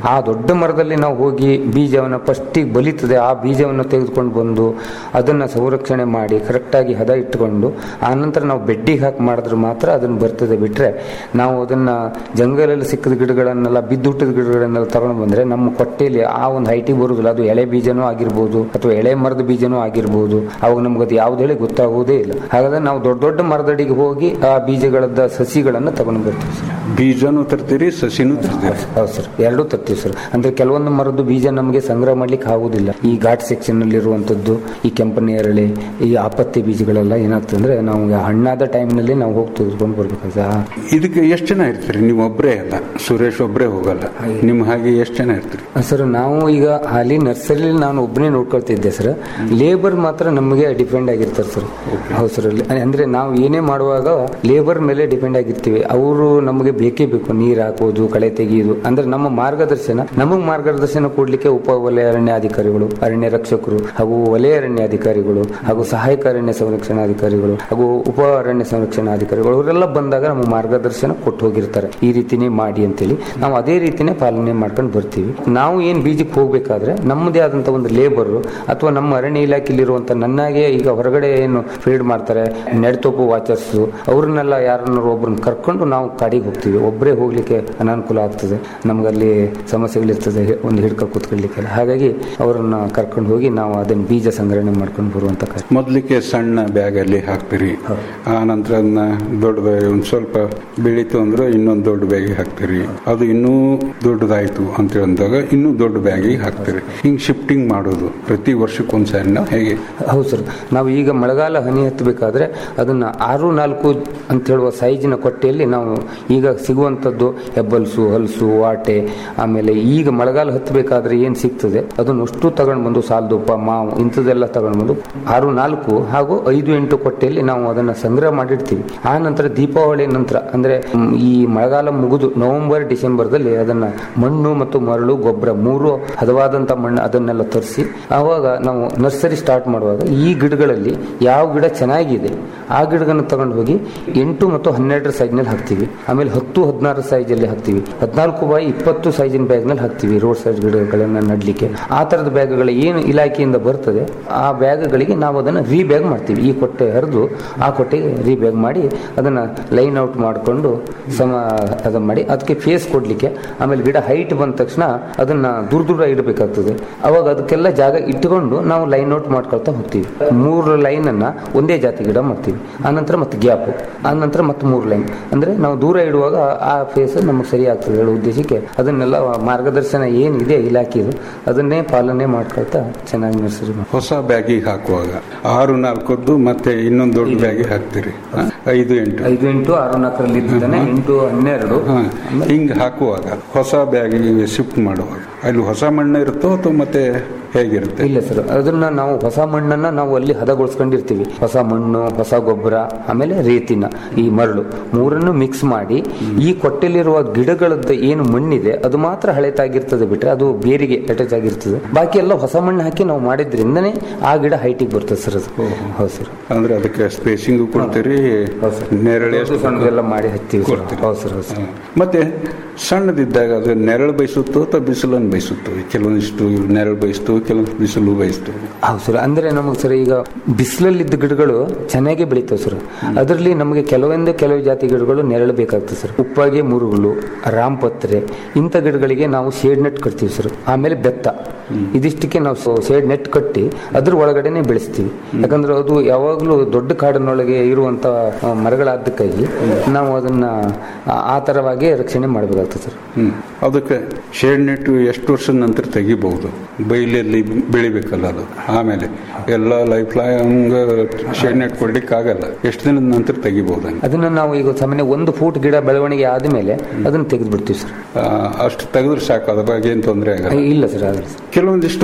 ಆ ದೊಡ್ಡ ಮರದಲ್ಲಿ ನಾವು ಹೋಗಿ ಬೀಜವನ್ನು ಫಸ್ಟಿಗೆ ಬಲಿತದೆ ಆ ಬೀಜವನ್ನು ತೆಗೆದುಕೊಂಡು ಬಂದು ಅದನ್ನು ಸಂರಕ್ಷಣೆ ಮಾಡಿ ಕರೆಕ್ಟಾಗಿ ಹದ ಇಟ್ಟುಕೊಂಡು ಆನಂತರ ನಾವು ಬೆಡ್ಡಿಗೆ ಹಾಕಿ ಮಾಡಿದ್ರೆ ಮಾತ್ರ ಅದನ್ನು ಬರ್ತದೆ ಬಿಟ್ಟರೆ ನಾವು ಅದನ್ನು ಜಂಗಲಲ್ಲಿ ಸಿಕ್ಕಿದ ಗಿಡಗಳನ್ನೆಲ್ಲ ಬಿದ್ದುಟ್ಟಿದ ಗಿಡಗಳನ್ನೆಲ್ಲ ತಗೊಂಡು ಬಂದರೆ ನಮ್ಮ ಕೊಟ್ಟೆಯಲ್ಲಿ ಆ ಒಂದು ಹೈಟಿಗೆ ಬರುವುದಿಲ್ಲ ಅದು ಎಳೆ ಬೀಜನೂ ಆಗಿರ್ಬೋದು ಅಥವಾ ಎಳೆ ಮರದ ಬೀಜನೂ ಆಗಿರ್ಬೋದು ಅವಾಗ ನಮ್ಗೆ ಅದು ಯಾವ್ದು ಹೇಳಿ ಗೊತ್ತಾಗುವುದೇ ಇಲ್ಲ ಹಾಗಾದ್ರೆ ನಾವು ದೊಡ್ಡ ದೊಡ್ಡ ಮರದಡಿಗೆ ಹೋಗಿ ಆ ಬೀಜಗಳದ ಸಸಿಗಳನ್ನು ತಗೊಂಡು ಬರ್ತೀವಿ ಸರ್ ಬೀಜನೂ ತರ್ತೀರಿ ಸಸಿನೂ ತರ್ತೀರಿ ಹೌದು ಸರ್ ಎರಡೂ ತರ್ತೀವಿ ಸರ್ ಅಂದ್ರೆ ಕೆಲವೊಂದು ಮರದ್ದು ಬೀಜ ನಮಗೆ ಸಂಗ್ರಹ ಮಾಡ್ಲಿಕ್ಕೆ ಆಗುದಿಲ್ಲ ಈ ಘಾಟ್ ಸೆಕ್ಷನ್ ಅಲ್ಲಿ ಇರುವಂತದ್ದು ಈ ಕೆಂಪನೇರಳೆ ಈ ಆಪತ್ತಿ ಬೀಜಗಳೆಲ್ಲ ಏನಾಗ್ತದೆ ಅಂದ್ರೆ ನಾವು ಹಣ್ಣಾದ ಟೈಮ್ನಲ್ಲಿ ನಾವು ಹೋಗಿ ತೆಗೆದುಕೊಂಡು ಬರ್ಬೇಕಾಗ್ತದೆ ಆ ಇದಕ್ಕೆ ಎಷ್ಟು ಜನ ಇರ್ತೀರಿ ನೀವು ಒಬ್ಬರೇ ಅಲ್ಲ ಸುರೇಶ್ ಒಬ್ಬರೇ ಹೋಗಲ್ಲ ನಿಮ್ಮ ಹಾಗೆ ಎಷ್ಟು ಜನ ಇರ್ತೀರಿ ಸರ್ ನಾವು ಈಗ ಅಲ್ಲಿ ನರ್ಸರಿ ನಾನು ಒಬ್ಬನೇ ನೋಡ್ಕೊಳ್ತಿದ್ದೆ ಸರ್ ಲೇಬರ್ ಮಾತ್ರ ನಮಗೆ ಡಿಪೆಂಡ್ ಆಗಿರ್ತಾರೆ ಸರ್ ಹೌದು ಸರ್ ಅಂದ್ರೆ ನಾವು ಏನೇ ಮಾಡುವಾಗ ಲೇಬರ್ ಮೇಲೆ ಡಿಪೆಂಡ್ ಆಗಿರ್ತೀವಿ ಅವರು ನಮಗೆ ಬೇಕೇ ಬೇಕು ನೀರು ಹಾಕೋದು ಕಳೆ ತೆಗೆಯೋದು ಅಂದ್ರೆ ನಮ್ಮ ಮಾರ್ಗದರ್ಶನ ನಮಗೆ ಮಾರ್ಗದರ್ಶನ ಕೊಡ್ಲಿಕ್ಕೆ ಉಪ ವಲಯ ಅರಣ್ಯಾಧಿಕಾರಿಗಳು ಅರಣ್ಯ ರಕ್ಷಕರು ಹಾಗೂ ವಲಯ ಅರಣ್ಯಾಧಿಕಾರಿಗಳು ಹಾಗೂ ಸಹಾಯಕ ಅರಣ್ಯ ಸಂರಕ್ಷಣಾಧಿಕಾರಿಗಳು ಹಾಗೂ ಉಪ ಅರಣ್ಯ ಸಂರಕ್ಷಣಾಧಿಕಾರಿಗಳು ಅವರೆಲ್ಲ ಬಂದಾಗ ನಮ್ಮ ಮಾರ್ಗದರ್ಶನ ಕೊಟ್ಟು ಹೋಗಿರ್ತಾರೆ ಈ ರೀತಿನೇ ಮಾಡಿ ಅಂತೇಳಿ ನಾವು ಅದೇ ರೀತಿನೇ ಪಾಲನೆ ಮಾಡ್ಕೊಂಡು ಬರ್ತೀವಿ ನಾವು ಏನ್ ಬೀಜಕ್ಕೆ ಹೋಗ್ಬೇಕಾದ್ರೆ ನಮ್ಮದೇ ಆದಂತ ಒಂದು ಲೇಬರ್ ಅಥವಾ ನಮ್ಮ ಅರಣ್ಯ ಇಲಾಖೆಯಲ್ಲಿರುವಂತ ನನ್ನಾಗೆ ಈಗ ಹೊರಗಡೆ ಏನು ಫೀಲ್ಡ್ ಮಾಡ್ತಾರೆ ನೆಡ್ತೋಪು ವಾಚರ್ಸ್ ಅವ್ರನ್ನೆಲ್ಲ ಯಾರನ್ನಾರು ಒಬ್ಬರನ್ನ ಕರ್ಕೊಂಡು ನಾವು ಕಾಡಿಗೆ ಹೋಗ್ತೀವಿ ಒಬ್ಬರೇ ಹೋಗ್ಲಿಕ್ಕೆ ಅನಾನುಕೂಲ ಆಗ್ತದೆ ನಮಗಲ್ಲಿ ಸಮಸ್ಯೆಗಳಿರ್ತದೆ ಒಂದು ಹಿಡ್ಕ ಕೂತ್ಕೊಳ್ಳಿಕ್ಕೆಲ್ಲ ಹಾಗಾಗಿ ಅವರನ್ನ ಕರ್ಕೊಂಡು ಹೋಗಿ ನಾವು ಅದನ್ನ ಬೀಜ ಸಂಗ್ರಹಣೆ ಮಾಡ್ಕೊಂಡು ಬರುವಂತ ಕಾರ್ಯ ಮೊದಲಿಗೆ ಸಣ್ಣ ಬ್ಯಾಗ್ ಅಲ್ಲಿ ಹಾಕ್ತೀರಿ ಆ ನಂತರ ಅದನ್ನ ದೊಡ್ಡ ಒಂದು ಸ್ವಲ್ಪ ಬೆಳೀತು ಅಂದ್ರೆ ಇನ್ನೊಂದು ದೊಡ್ಡ ಬ್ಯಾಗಿಗೆ ಹಾಕ್ತೀರಿ ಅದು ಇನ್ನೂ ದೊಡ್ಡದಾಯ್ತು ಅಂತ ಅಂದಾಗ ಇನ್ನೂ ದೊಡ್ಡ ಬ್ಯಾಗಿಗೆ ಹಾಕ್ತೀರಿ ಹಿಂಗ್ ಶಿಫ್ಟಿಂಗ್ ಮಾಡೋದು ಪ್ರತಿ ವರ್ಷಕ್ಕೊಂದ್ಸಾರಿ ನಾವು ಹೇಗೆ ಹೌದು ಸರ್ ನಾವು ಈಗ ಮಳೆಗಾಲ ಹನಿ ಹತ್ತಬೇಕಾದ್ರೆ ಅದನ್ನ ಆರು ನಾಲ್ಕು ಅಂತ ಹೇಳುವ ಸೈಜಿನ ಕೊಟ್ಟೆಯಲ್ಲಿ ನಾವು ಈಗ ಸಿಗುವಂಥದ್ದು ಹೆಬ್ಬಲ್ಸು ಹಲಸು ವಾಟೆ ಆಮೇಲೆ ಈಗ ಮಳೆಗಾಲ ಹತ್ತಬೇಕಾದ್ರೆ ಏನು ಸಿಗ್ತದೆ ಅದನ್ನು ಅಷ್ಟು ತಗೊಂಡು ಬಂದು ಸಾಲ್ದುಪ್ಪ ಮಾವು ಇಂಥದ್ದೆಲ್ಲ ತಗೊಂಡು ಬಂದು ಆರು ನಾಲ್ಕು ಹಾಗೂ ಐದು ಎಂಟು ಕೊಟ್ಟೆಯಲ್ಲಿ ನಾವು ಅದನ್ನ ಸಂಗ್ರಹ ಮಾಡಿರ್ತೀವಿ ಆ ನಂತರ ದೀಪಾವಳಿ ನಂತರ ಅಂದ್ರೆ ಮ್, ಈ ಮಳೆಗಾಲ ಮುಗಿದು ನವೆಂಬರ್ ಡಿಸೆಂಬರ್ದಲ್ಲಿ ಅದನ್ನ ಮಣ್ಣು ಮತ್ತು ಮರಳು ಗೊಬ್ಬರ ಮೂರು ಹದವಾದಂತ ಮಣ್ಣು ಅದನ್ನೆಲ್ಲ ತರಿಸಿ ಆವಾಗ ನಾವು ನರ್ಸರಿ ಸ್ಟಾರ್ಟ್ ಮಾಡುವಾಗ ಈ ಗಿಡಗಳಲ್ಲಿ ಯಾವ ಗಿಡ ಚೆನ್ನಾಗಿದೆ ಆ ಗಿಡಗಳನ್ನು ತಗೊಂಡು ಹೋಗಿ ಎಂಟು ಮತ್ತು ಹನ್ನೆರಡರ ಸೈಜ್ನಲ್ಲಿ ಹಾಕ್ತೀವಿ ಆಮೇಲೆ ಹತ್ತು ಹದಿನಾರು ಸೈಜಲ್ಲಿ ಹಾಕ್ತೀವಿ ಹದಿನಾಲ್ಕು ಬಾಯಿ ಇಪ್ಪತ್ತು ಸೈಜಿನ ಬ್ಯಾಗ್ನಲ್ಲಿ ಹಾಕ್ತೀವಿ ರೋಡ್ ಸೈಡ್ ಗಿಡಗಳನ್ನ ನಡ್ಲಿಕ್ಕೆ ಆ ತರದ ಬ್ಯಾಗ್ಗಳು ಏನು ಇಲಾಖೆಯಿಂದ ಬರ್ತದೆ ಆ ಬ್ಯಾಗ್ಗಳಿಗೆ ನಾವು ಅದನ್ನು ರೀ ಬ್ಯಾಗ್ ಮಾಡ್ತೀವಿ ಈ ಕೊಟ್ಟೆ ಹರಿದು ಆ ಕೊಟ್ಟೆಗೆ ರೀ ಬ್ಯಾಗ್ ಮಾಡಿ ಅದನ್ನ ಲೈನ್ ಔಟ್ ಮಾಡಿಕೊಂಡು ಸಮ ಅದನ್ನ ಮಾಡಿ ಅದಕ್ಕೆ ಫೇಸ್ ಕೊಡ್ಲಿಕ್ಕೆ ಆಮೇಲೆ ಗಿಡ ಹೈಟ್ ಬಂದ ತಕ್ಷಣ ಅದನ್ನ ದೂರ ದೂರ ಇಡಬೇಕಾಗ್ತದೆ ಅವಾಗ ಅದಕ್ಕೆಲ್ಲ ಜಾಗ ಇಟ್ಕೊಂಡು ನಾವು ಲೈನ್ ಔಟ್ ಮಾಡ್ಕೊಳ್ತಾ ಹೋಗ್ತೀವಿ ಮೂರು ಲೈನ್ ಅನ್ನ ಒಂದೇ ಜಾತಿ ಗಿಡ ಮಾಡ್ತೀವಿ ಆನಂತರ ಮತ್ತೆ ಗ್ಯಾಪ್ ಆನಂತರ ಮತ್ತೆ ಮೂರು ಲೈನ್ ಅಂದ್ರೆ ನಾವು ದೂರ ಇಡುವಾಗ ಆ ಫೇಸ್ ನಮಗೆ ಸರಿ ಆಗ್ತದೆ ಹೇಳೋ ಉದ್ದೇಶಕ್ಕೆ ಅದನ್ನೆಲ್ಲ ಮಾರ್ಗದರ್ಶನ ಏನಿದೆ ಇಲಾಖೆದು ಅದನ್ನೇ ಪಾಲನೆ ಮಾಡ್ಕೊಳ್ತಾ ಚೆನ್ನಾಗಿ ನರ್ಸರಿ ಮಾಡಿ ಹೊಸ ಬ್ಯಾಗಿಗೆ ಹಾಕುವಾಗ ಆರು ನಾಲ್ಕದ್ದು ಮತ್ತೆ ಇನ್ನೊಂದು ದೊಡ್ಡ ಬ್ಯಾಗಿಗೆ ಹಾಕ್ತೀರಿ ಹ? ಐದು ಎಂಟು ಐದು ಎಂಟು ಆರು ನಾಲ್ಕರಲ್ಲಿ ಇದ್ದಾನೆ ಎಂಟು ಹನ್ನೆರಡು ಹ. ಹಿಂಗ್ ಹಾಕುವಾಗ ಹೊಸ ಬ್ಯಾಗಿಗೆ ಶಿಫ್ಟ್ ಮಾಡುವಾಗ ಅಲ್ಲಿ ಹೊಸ ಮಣ್ಣು ಇರುತ್ತೋ ಅಥವಾ ಮತ್ತೆ ಹೇಗಿರುತ್ತೆ ಇಲ್ಲ ಸರ್ ಅದನ್ನ ನಾವು ಹೊಸ ಮಣ್ಣನ್ನ ನಾವು ಅಲ್ಲಿ ಹದಗೊಳಿಸ್ಕೊಂಡಿರ್ತೀವಿ ಹೊಸ ಮಣ್ಣು ಹೊಸ ಗೊಬ್ಬರ ಆಮೇಲೆ ರೇತಿನ ಈ ಮರಳು ಮೂರನ್ನು ಮಿಕ್ಸ್ ಮಾಡಿ ಈ ಕೊಟ್ಟೆಲಿರುವ ಗಿಡಗಳದ್ದು ಏನು ಮಣ್ಣಿದೆ ಅದು ಮಾತ್ರ ಹಳೆತಾಗಿರ್ತದೆ ಬಿಟ್ರೆ ಅದು ಬೇರಿಗೆ ಅಟ್ಯಾಚ್ ಆಗಿರ್ತದೆ ಬಾಕಿ ಎಲ್ಲ ಹೊಸ ಮಣ್ಣು ಹಾಕಿ ನಾವು ಮಾಡಿದ್ರಿಂದನೇ ಆ ಗಿಡ ಹೈಟಿಗೆ ಬರ್ತದೆ ಸರ್ ಅದು ಹೌದು ಸರ್ ಅಂದ್ರೆ ಅದಕ್ಕೆ ಸ್ಪೇಸಿಂಗು ಕೊಡ್ತೀರಿ ಹೌದು ಸರ್. ನೆರಳು ಎಷ್ಟು ದೊಡ್ಡ ಸಣ್ಣದೆಲ್ಲ ಮಾಡಿ ಹಚ್ತೀವಿ ಸರ್ ಕೊಡ್ತೀರಿ. ಹೌದು ಸರ್ ಹೌದು ಸರ್ ಹ. ಮತ್ತೆ ಸಣ್ಣದಿದ್ದಾಗ ಅದು ನೆರಳು ಬಯಸುತ್ತೋ ಅಥವಾ ಬಿಸಿಲನ್ನು ಬಯಸುತ್ತೋ ಕೆಲವೊಂದಿಷ್ಟು ನೆರಳು ಬಯಸ್ತು ಕೆಲವೊಂದು ಬಿಸಿಲು ಬಯಸ್ತು ಹೌದು ಸರ್ ಅಂದ್ರೆ ನಮಗೆ ಸರ್ ಈಗ ಬಿಸಿಲಲ್ಲಿದ್ದ ಗಿಡಗಳು ಚೆನ್ನಾಗಿ ಬೆಳಿತಾವೆ ಸರ್ ಅದರಲ್ಲಿ ನಮಗೆ ಕೆಲವೊಂದು ಕೆಲವು ಜಾತಿ ಗಿಡಗಳು ನೆರಳು ಬೇಕಾಗ್ತದೆ ಸರ್ ಉಪ್ಪಾಗೆ ಮುರುಗುಲು ರಾಮಪತ್ರೆ ಇಂಥ ಗಿಡಗಳಿಗೆ ನಾವು ಶೇಡ್ ನೆಟ್ ಕಟ್ತೀವಿ ಸರ್ ಆಮೇಲೆ ಬೆತ್ತ ಇದಿಷ್ಟಕ್ಕೆ ನಾವು ಶೇಡ್ ನೆಟ್ ಕಟ್ಟಿ ಅದ್ರ ಒಳಗಡೆನೆ ಬೆಳೆಸ್ತೀವಿ ಯಾಕಂದ್ರೆ ಅದು ಯಾವಾಗಲೂ ದೊಡ್ಡ ಕಾಡಿನೊಳಗೆ ಇರುವಂತ ಆ, ಮರಗಳಾದ್ದಕ್ಕಾಗಿ ನಾವು ಅದನ್ನ ಆ- ಆ ತರವಾಗಿ ರಕ್ಷಣೆ ಮಾಡಬೇಕಾಗ್ತದೆ ಸರ್ ಹ್ಮ್ ಅದಕ್ಕೆ ಶೇಡ್ ನೆಟ್ ಎಷ್ಟು ವರ್ಷದ ನಂತರ ತೆಗಿಬಹುದು ಬೈಲಲ್ಲಿ ಬೆಳಿಬೇಕಲ್ಲ ಅದು ಆಮೇಲೆ ಎಲ್ಲ ಲೈಫ್ ಲಾಂಗ್ ಶೇಡ್ ನೆಟ್ ಕೊಡ್ಲಿಕ್ಕೆ ಆಗಲ್ಲ ಎಷ್ಟು ದಿನದ ನಂತರ ತೆಗಿಬಹುದು ಹಂಗೆ ಅದನ್ನ ನಾವು ಈಗ ಸಾಮಾನ್ಯ ಒಂದು ಫೂಟ್ ಗಿಡ ಬೆಳವಣಿಗೆ ಆದ್ಮೇಲೆ ಅದನ್ನ ತೆಗೆದು ಬಿಡ್ತೀವಿ ಸರ್ ಆ, ಅಷ್ಟು ತೆಗೆದ್ರೆ ಸಾಕು ಅದ್ರ ಬಗ್ಗೆ ಏನು ತೊಂದರೆ ಆಗಲ್ಲ ಇಲ್ಲ ಸರ್ ಆಗಲ್ಲ ಸರ್ ಕೆಲವೊಂದಿಷ್ಟು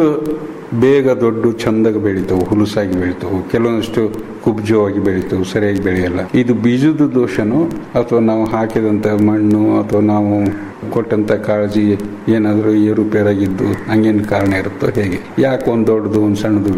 ಬೇಗ ದೊಡ್ಡ ಚಂದಾಗಿ ಬೆಳಿತಾವು ಹುಲುಸಾಗಿ ಬೆಳಿತಾವು ಕೆಲವೊಂದಿಷ್ಟು ಕುಬ್ಜವಾಗಿ ಬೆಳಿತಾವು ಸರಿಯಾಗಿ ಬೆಳೆಯಲ್ಲ ಇದು ಬೀಜದ ದೋಷನೋ ಅಥವಾ ನಾವು ಹಾಕಿದಂತ ಮಣ್ಣು ಅಥವಾ ನಾವು ಕೊಟ್ಟಂತ ಕಾಳಜಿ ಏನಾದರೂ ಏರುಪೇರಾಗಿದ್ದು ಹಂಗೇನು ಕಾರಣ ಇರುತ್ತೋ ಹೇಗೆ ಯಾಕೆ ಒಂದು ದೊಡ್ಡದು ಒಂದು ಸಣ್ಣದು ಬೆಳೆಯುತ್ತೆ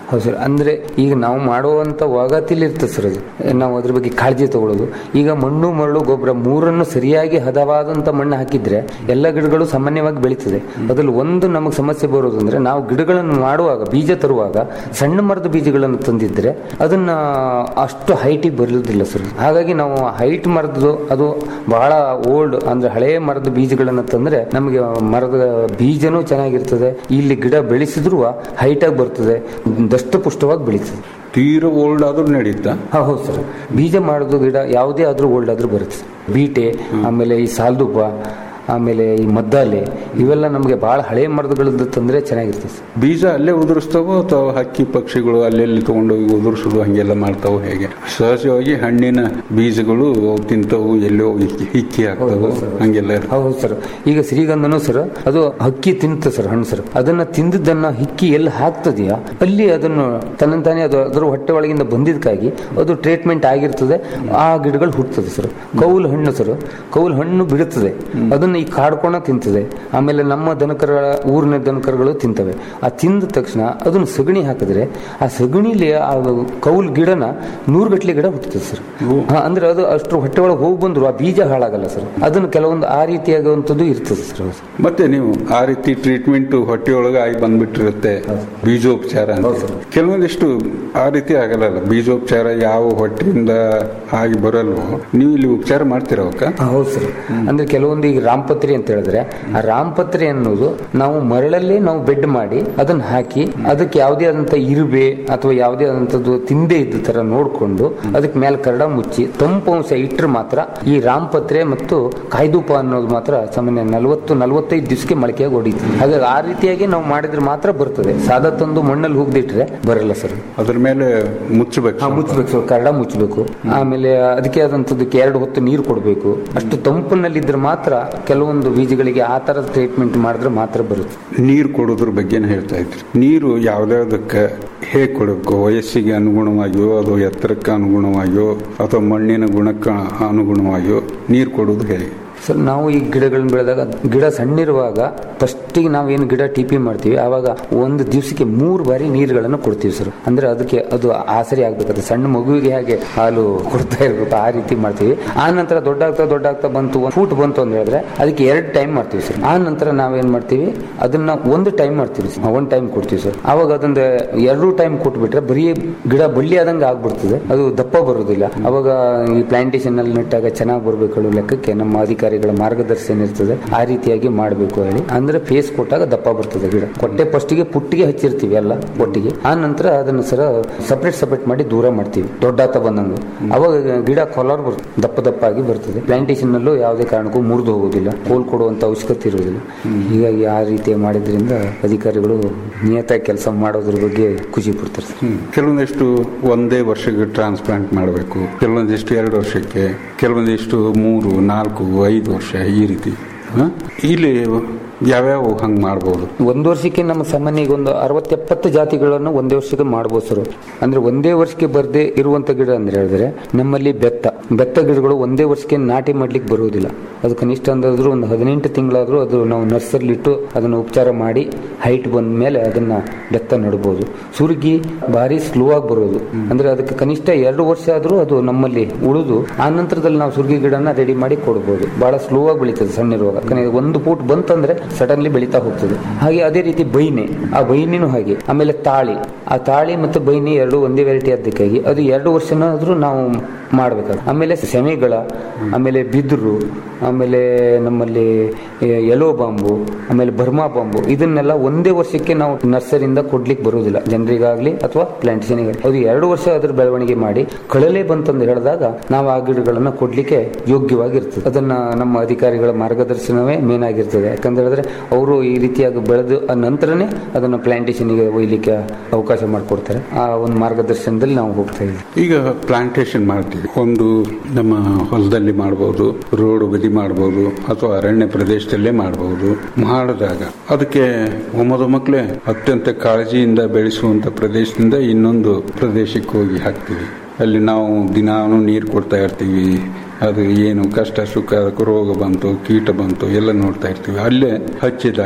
ಹೌದು ಸರ್ ಅಂದ್ರೆ ಈಗ ನಾವು ಮಾಡುವಂತ ವಾಗತಿಲ್ ಇರ್ತದೆ ಸರ್ ಅದು ನಾವು ಅದ್ರ ಬಗ್ಗೆ ಕಾಳಜಿ ತಗೊಳ್ಳೋದು ಈಗ ಮಣ್ಣು ಮರಳು ಗೊಬ್ಬರ ಮೂರನ್ನು ಸರಿಯಾಗಿ ಹದವಾದಂತ ಮಣ್ಣು ಹಾಕಿದ್ರೆ ಎಲ್ಲ ಗಿಡಗಳು ಸಾಮಾನ್ಯವಾಗಿ ಬೆಳೀತದೆ ಅದ್ರಲ್ಲಿ ಒಂದು ನಮಗೆ ಸಮಸ್ಯೆ ಬರೋದು ಅಂದ್ರೆ ನಾವು ಗಿಡಗಳನ್ನು ಮಾಡುವಾಗ ಬೀಜ ತರುವಾಗ ಸಣ್ಣ ಮರದ ಬೀಜಗಳನ್ನು ತಂದಿದ್ರೆ ಅದನ್ನ ಅಷ್ಟು ಹೈಟಿಗೆ ಬರೋದಿಲ್ಲ ಸರ್ ಹಾಗಾಗಿ ನಾವು ಹೈಟ್ ಮರದ್ದು ಅದು ಬಹಳ ಓಲ್ಡ್ ಅಂದ್ರೆ ಹಳೆಯ ಮರದ ಬೀಜಗಳನ್ನು ತಂದ್ರೆ ನಮಗೆ ಮರದ ಬೀಜನೂ ಚೆನ್ನಾಗಿರ್ತದೆ ಇಲ್ಲಿ ಗಿಡ ಬೆಳೆಸಿದ್ರು ಹೈಟ್ ಆಗಿ ಬರ್ತದೆ ದಷ್ಟ ಪುಷ್ಟವಾಗಿ ಬೆಳೀತದೆ ತೀರ ಓಲ್ಡ್ ಆದ್ರೂ ನಡೀತಾ ಹಾ, ಹೌದು ಸರ್ ಬೀಜ ಮಾಡೋದು ಗಿಡ ಯಾವುದೇ ಆದ್ರೂ ಓಲ್ಡ್ ಆದ್ರೂ ಬರುತ್ತೆ ಬೀಟೆ ಆಮೇಲೆ ಈ ಸಾಲ್ದುಬ್ಬ ಆಮೇಲೆ ಈ ಮದ್ದಾಲೆ ಇವೆಲ್ಲ ನಮಗೆ ಬಹಳ ಹಳೆ ಮರದಗಳದ್ದು ತಂದ್ರೆ ಚೆನ್ನಾಗಿರ್ತದೆ ಸರ್ ಬೀಜ ಅಲ್ಲೇ ಉದುರಿಸ್ತಾವೋ ಅಥವಾ ಹಕ್ಕಿ ಪಕ್ಷಿಗಳು ಅಲ್ಲೆಲ್ಲಿ ತಗೊಂಡೋಗಿ ಉದುರಿಸೋದು ಹಂಗೆಲ್ಲ ಮಾಡ್ತಾವೋ ಹೇಗೆ ಸಹಜವಾಗಿ ಹಣ್ಣಿನ ಬೀಜಗಳು ಅವು ತಿಂತವು ಎಲ್ಲೋ ಹಿಕ್ಕಿ ಹಿಕ್ಕಿ ಹಾಕ್ತಾವೋ ಹಂಗೆಲ್ಲ ಇರ್ತದೆ. ಹೌದು ಸರ್ ಈಗ ಶ್ರೀಗಂಧನೂ ಸರ್ ಅದು ಹಕ್ಕಿ ತಿಂತ ಸರ್ ಹಣ್ಣು ಸರ್ ಅದನ್ನ ತಿಂದಿದ್ದನ್ನ ಹಿಕ್ಕಿ ಎಲ್ಲಿ ಹಾಕ್ತದೆಯಾ ಅಲ್ಲಿ ಅದನ್ನು ತನ್ನಂತಾನೆ ಅದು ಅದರ ಹೊಟ್ಟೆ ಒಳಗಿಂದ ಬಂದಿದ್ದಕ್ಕಾಗಿ ಅದು ಟ್ರೀಟ್ಮೆಂಟ್ ಆಗಿರ್ತದೆ ಆ ಗಿಡಗಳು ಹುಟ್ಟುತ್ತದೆ ಸರ್ ಕೌಲ್ ಹಣ್ಣು ಸರ್ ಕೌಲ್ ಹಣ್ಣು ಬಿಡುತ್ತದೆ ಅದನ್ನ ಈ ಕಾಡ್ಕೊಂಡ ತಿಂತದೆ ಆಮೇಲೆ ನಮ್ಮ ದನಕರ ಊರಿನ ದನಕರುಗಳು ತಿಂತವೆ ಆ ತಿಂದ ತಕ್ಷಣ ಅದನ್ನು ಸಗಣಿ ಹಾಕಿದ್ರೆ ಆ ಸಗಣಿಲಿ ಆ ಕೌಲ್ ಗಿಡನ ನೂರುಗಟ್ಲೆ ಗಿಡ ಹುಟ್ಟುತ್ತದೆ ಸರ್ ಹಾ, ಅಂದ್ರೆ ಅದು ಅಷ್ಟು ಹೊಟ್ಟೆ ಒಳಗೆ ಹೋಗಿ ಬಂದ್ರು ಆ ಬೀಜ ಹಾಳಾಗಲ್ಲ ಸರ್ ಅದನ್ನು ಕೆಲವೊಂದು ಆ ರೀತಿಯಾಗುವಂಥದ್ದು ಇರ್ತದೆ ಸರ್ ಅದು. ಮತ್ತೆ ನೀವು ಆ ರೀತಿ ಟ್ರೀಟ್ಮೆಂಟ್ ಹೊಟ್ಟೆಯೊಳಗೆ ಆಗಿ ಬಂದ್ಬಿಟ್ಟಿರುತ್ತೆ ಬೀಜೋಪಚಾರ ಅಂತ ಕೆಲವೊಂದಿಷ್ಟು ಆ ರೀತಿ ಆಗಲ್ಲ ಬೀಜೋಪಚಾರ ಯಾವ ಹೊಟ್ಟೆಯಿಂದ ಆಗಿ ಬರಲ್ವೋ ನೀವು ಇಲ್ಲಿ ಉಪಚಾರ ಮಾಡ್ತೀರ ಅವಕ್ಕ ಆ, ಹೌದು ಸರ್ ಅಂದ್ರೆ ಕೆಲವೊಂದು ಈಗ ರಾಮಪತ್ರಿ ಅಂತ ಹೇಳಿದ್ರೆ ಆ ರಾಮಪತ್ರಿ ಅನ್ನೋದು ನಾವು ಮರಳಲ್ಲೇ ನಾವು ಬೆಡ್ ಮಾಡಿ ಅದನ್ನ ಹಾಕಿ ಅದಕ್ಕೆ ಯಾವುದೇ ಆದಂತ ಇರುವೆ ಅಥವಾ ಯಾವುದೇ ಆದಂತದ್ದು ತಿಂದೇ ಇದ್ದ ತರ ನೋಡ್ಕೊಂಡು ಅದಕ್ಕೆ ಮೇಲೆ ಕರಡ ಮುಚ್ಚಿ ತಂಪು ಅಂಶ ಇಟ್ಟರೆ ಮಾತ್ರ ಈ ರಾಮಪತ್ರೆ ಮತ್ತು ಕಾಯ್ದೂಪ ಅನ್ನೋದು ಮಾತ್ರ ಸಾಮಾನ್ಯ ನಲವತ್ತು ನಲವತ್ತೈದು ದಿವಸಕ್ಕೆ ಮೊಳಕೆಯಾಗಿ ಹೊಡಿತೀವಿ ಹಾಗಾಗಿ ಆ ರೀತಿಯಾಗಿ ನಾವು ಮಾಡಿದ್ರೆ ಮಾತ್ರ ಬರ್ತದೆ ಸಾದಾ ತಂದು ಮಣ್ಣಲ್ಲಿ ಹೋಗದಿಟ್ರೆ ಬರಲ್ಲ ಸರ್ ಅದ್ರ ಮೇಲೆ ಮುಚ್ಚಬೇಕು ಹಾ, ಮುಚ್ಚಬೇಕು ಸರ್ ಕರಡ ಮುಚ್ಚಬೇಕು ಆಮೇಲೆ ಅದಕ್ಕೆ ಆದಂತದಕ್ಕೆ ಎರಡು ಹೊತ್ತು ನೀರು ಕೊಡಬೇಕು ಅಷ್ಟು ತಂಪಿನಲ್ಲಿದ್ರೆ ಮಾತ್ರ ಕೆಲವೊಂದು ಬೀಜಗಳಿಗೆ ಆ ತರದ ಟ್ರೀಟ್ಮೆಂಟ್ ಮಾಡಿದ್ರೆ ಮಾತ್ರ ಬರುತ್ತೆ ನೀರು ಕೊಡೋದ್ರ ಬಗ್ಗೆನೇ ಹೇಳ್ತಾ ಇದ್ರಿ ನೀರು ಯಾವ್ದಾವ್ದಕ್ಕೆ ಹೇಗೆ ಕೊಡಬೇಕು ವಯಸ್ಸಿಗೆ ಅನುಗುಣವಾಗಿಯೋ ಅಥವಾ ಎತ್ತರಕ್ಕೆ ಅನುಗುಣವಾಗಿಯೋ ಅಥವಾ ಮಣ್ಣಿನ ಗುಣಕ್ಕೆ ಅನುಗುಣವಾಗಿಯೋ ನೀರು ಕೊಡೋದು ಹೇಗೆ ಸರ್ ನಾವು ಈ ಗಿಡಗಳನ್ನ ಬೆಳೆದಾಗ ಗಿಡ ಸಣ್ಣಿರುವಾಗ ಫಸ್ಟಿಗೆ ನಾವೇನು ಗಿಡ ಟಿಪಿ ಮಾಡ್ತೀವಿ ಆವಾಗ ಒಂದು ದಿವಸಕ್ಕೆ ಮೂರು ಬಾರಿ ನೀರುಗಳನ್ನು ಕೊಡ್ತೀವಿ ಸರ್ ಅಂದ್ರೆ ಅದಕ್ಕೆ ಅದು ಆಸರಿ ಆಗ್ಬೇಕು ಸಣ್ಣ ಮಗುವಿಗೆ ಹಾಗೆ ಹಾಲು ಕೊಡ್ತಾ ಇರ್ಬೇಕು ಆ ರೀತಿ ಮಾಡ್ತೀವಿ ಆ ನಂತರ ದೊಡ್ಡ ಆಗ್ತಾ ದೊಡ್ಡ ಆಗ್ತಾ ಬಂತು ಒಂದು ಫೂಟ್ ಬಂತು ಅಂತ ಹೇಳಿದ್ರೆ ಅದಕ್ಕೆ ಎರಡು ಟೈಮ್ ಮಾಡ್ತೀವಿ ಸರ್ ಆ ನಂತರ ನಾವೇನ್ ಮಾಡ್ತೀವಿ ಅದನ್ನ ಒಂದು ಟೈಮ್ ಮಾಡ್ತೀವಿ ಸರ್ ಒಂದು ಟೈಮ್ ಕೊಡ್ತೀವಿ ಸರ್ ಆವಾಗ ಅದೊಂದು ಎರಡು ಟೈಮ್ ಕೊಟ್ಬಿಟ್ರೆ ಬರೀ ಗಿಡ ಬಳ್ಳಿ ಆದಂಗೆ ಆಗ್ಬಿಡ್ತದೆ ಅದು ದಪ್ಪ ಬರೋದಿಲ್ಲ ಅವಾಗ ಈ ಪ್ಲಾಂಟೇಶನ್ ಅಲ್ಲಿ ನೆಟ್ಟಾಗ ಚೆನ್ನಾಗಿ ಬರ್ಬೇಕು ಲೆಕ್ಕಕ್ಕೆ ನಮ್ಮ ಅಧಿಕಾರಿಗಳ ಮಾರ್ಗದರ್ಶನ ಇರ್ತದೆ ಆ ರೀತಿಯಾಗಿ ಮಾಡಬೇಕು ಹೇಳಿ ಅಂದ್ರೆ ಫೇಸ್ ಕೊಟ್ಟಾಗ ದಪ್ಪ ಬರ್ತದೆ ಗಿಡ ಕೊಟ್ಟೆ ಫಸ್ಟಿಗೆ ಪುಟ್ಟಿಗೆ ಹಚ್ಚಿರ್ತೀವಿ ಎಲ್ಲ ಒಟ್ಟಿಗೆ ಆ ನಂತರ ಅದನ್ನ ಸರ ಸಪರೇಟ್ ಸಪರೇಟ್ ಮಾಡಿ ದೂರ ಮಾಡ್ತೀವಿ ದೊಡ್ಡಾತ ಬಂದಂಗ ಅವಾಗ ಗಿಡ ಕೊಲಾರ್ ಬರ್ತದೆ ದಪ್ಪ ದಪ್ಪ ಆಗಿ ಬರ್ತದೆ ಪ್ಲಾಂಟೇಶನ್ ನಲ್ಲೂ ಯಾವುದೇ ಕಾರಣಕ್ಕೂ ಮುರಿದು ಹೋಗೋದಿಲ್ಲ ಕೋಲ್ ಕೊಡುವಂತ ಅವಶ್ಯಕತೆ ಇರುವುದಿಲ್ಲ ಹೀಗಾಗಿ ಆ ರೀತಿ ಮಾಡಿದ್ರಿಂದ ಅಧಿಕಾರಿಗಳು ನಿಯತಾಗಿ ಕೆಲಸ ಮಾಡೋದ್ರ ಬಗ್ಗೆ ಖುಷಿ ಪಡ್ತಾರೆ ಸರ್. ಹ್ಮ್. ಕೆಲವೊಂದಿಷ್ಟು ಒಂದೇ ವರ್ಷಕ್ಕೆ ಟ್ರಾನ್ಸ್ಪ್ಲಾಂಟ್ ಮಾಡಬೇಕು ಕೆಲವೊಂದಿಷ್ಟು ಎರಡು ವರ್ಷಕ್ಕೆ ಕೆಲವೊಂದಿಷ್ಟು ಮೂರು ನಾಲ್ಕು ಐದು ವರ್ಷ ಈ ರೀತಿ ಹ? ಇಲ್ಲಿ ಯಾವ್ಯಾವ ಹಂಗೆ ಮಾಡ್ಬೋದು ಒಂದು ವರ್ಷಕ್ಕೆ ನಮ್ಮ ಸಾಮಾನ್ಯ ಈಗ ಒಂದು ಅರವತ್ತೆಪ್ಪತ್ತು ಜಾತಿಗಳನ್ನು ಒಂದೇ ವರ್ಷಕ್ಕೆ ಮಾಡ್ಬೋದು ಸರ್ ಅಂದ್ರೆ ಒಂದೇ ವರ್ಷಕ್ಕೆ ಬರದೇ ಇರುವಂತ ಗಿಡ ಅಂದ್ರೆ ಹೇಳಿದ್ರೆ ನಮ್ಮಲ್ಲಿ ಬೆತ್ತ ಬೆತ್ತ ಗಿಡಗಳು ಒಂದೇ ವರ್ಷಕ್ಕೆ ನಾಟಿ ಮಾಡ್ಲಿಕ್ಕೆ ಬರುವುದಿಲ್ಲ ಅದು ಕನಿಷ್ಠ ಅಂದಾದ್ರೂ ಒಂದು ಹದಿನೆಂಟು ತಿಂಗಳಾದ್ರೂ ಅದು ನಾವು ನರ್ಸರಿ ಇಟ್ಟು ಅದನ್ನು ಉಪಚಾರ ಮಾಡಿ ಹೈಟ್ ಬಂದ ಮೇಲೆ ಅದನ್ನ ಬೆತ್ತ ನಡ್ಬೋದು ಸುರುಗಿ ಭಾರಿ ಸ್ಲೋ ಆಗಿ ಬರೋದು ಅಂದ್ರೆ ಅದಕ್ಕೆ ಕನಿಷ್ಠ ಎರಡು ವರ್ಷ ಆದ್ರೂ ಅದು ನಮ್ಮಲ್ಲಿ ಉಳಿದು ಆ ನಂತರದಲ್ಲಿ ನಾವು ಸುರ್ಗಿ ಗಿಡನ ರೆಡಿ ಮಾಡಿ ಕೊಡ್ಬೋದು ಬಹಳ ಸ್ಲೋ ಆಗಿ ಬೆಳೀತದೆ ಸಣ್ಣಿರುವಾಗ ಯಾಕಂದ್ರೆ ಒಂದು ಫೂಟ್ ಬಂತಂದ್ರೆ ಸಡನ್ಲಿ ಬೆಳೀತಾ ಹೋಗ್ತದೆ ಹಾಗೆ ಅದೇ ರೀತಿ ಬೈನೆ ಆ ಬೈನಿನೂ ಹಾಗೆ ಆಮೇಲೆ ತಾಳಿ ಆ ತಾಳಿ ಮತ್ತು ಬೈನಿ ಎರಡು ಒಂದೇ ವೆರೈಟಿ ಆದ್ದಕ್ಕಾಗಿ ಅದು ಎರಡು ವರ್ಷನಾದ್ರೂ ನಾವು ಮಾಡ್ಬೇಕಾಗುತ್ತೆ ಆಮೇಲೆ ಸೆಮೆಗಳ ಆಮೇಲೆ ಬಿದಿರು ಆಮೇಲೆ ನಮ್ಮಲ್ಲಿ ಎ, ಎಲೋ ಬಾಂಬು ಆಮೇಲೆ ಬರ್ಮಾ ಬಾಂಬು ಇದನ್ನೆಲ್ಲ ಒಂದೇ ವರ್ಷಕ್ಕೆ ನಾವು ನರ್ಸರಿಯಿಂದ ಕೊಡ್ಲಿಕ್ಕೆ ಬರುವುದಿಲ್ಲ ಜನರಿಗಾಗ್ಲಿ ಅಥವಾ ಪ್ಲಾಂಟೇಶನ್ ಅದು ಎರಡು ವರ್ಷ ಅದ್ರ ಬೆಳವಣಿಗೆ ಮಾಡಿ ಕಳಲೆ ಬಂತಂದು ಹೇಳಿದಾಗ ನಾವು ಆ ಗಿಡಗಳನ್ನ ಕೊಡ್ಲಿಕ್ಕೆ ಯೋಗ್ಯವಾಗಿರ್ತದೆ ಅದನ್ನ ನಮ್ಮ ಅಧಿಕಾರಿಗಳ ಮಾರ್ಗದರ್ಶನವೇ ಮೇನ್ ಆಗಿರ್ತದೆ ಯಾಕಂತ ಹೇಳಿದ್ರೆ ಅವರು ಈ ರೀತಿಯಾಗಿ ಬೆಳೆದು ಆ ನಂತರನೇ ಅದನ್ನ ಪ್ಲಾಂಟೇಶನ್ಗೆ ಒಯ್ಲಿಕ್ಕೆ ಅವಕಾಶ ಮಾಡಿಕೊಡ್ತಾರೆ ಆ ಒಂದು ಮಾರ್ಗದರ್ಶನದಲ್ಲಿ ನಾವು ಹೋಗ್ತಾ ಇದ್ದೀವಿ ಈಗ ಪ್ಲಾಂಟೇಶನ್ ಮಾಡ್ತೀವಿ ಒಂದು ನಮ್ಮ ಹೊಲದಲ್ಲಿ ಮಾಡ್ಬೋದು ರೋಡ್ ಬದಿ ಮಾಡ್ಬೋದು ಅಥವಾ ಅರಣ್ಯ ಪ್ರದೇಶದಲ್ಲೇ ಮಾಡ್ಬೋದು ಮಾಡಿದಾಗ ಅದಕ್ಕೆ ಒಮ್ಮದ ಮಕ್ಕಳೇ ಅತ್ಯಂತ ಕಾಳಜಿಯಿಂದ ಬೆಳೆಸುವಂತ ಪ್ರದೇಶದಿಂದ ಇನ್ನೊಂದು ಪ್ರದೇಶಕ್ಕೆ ಹೋಗಿ ಹಾಕ್ತೀವಿ ಅಲ್ಲಿ ನಾವು ದಿನಾನು ನೀರು ಕೊಡ್ತಾ ಇರ್ತೀವಿ ಅದು ಏನು ಕಷ್ಟ ಸುಖ ಅದಕ್ಕೆ ರೋಗ ಬಂತು ಕೀಟ ಬಂತು ಎಲ್ಲ ನೋಡ್ತಾ ಇರ್ತೀವಿ ಅಲ್ಲೇ ಹಚ್ಚಿದಾಗ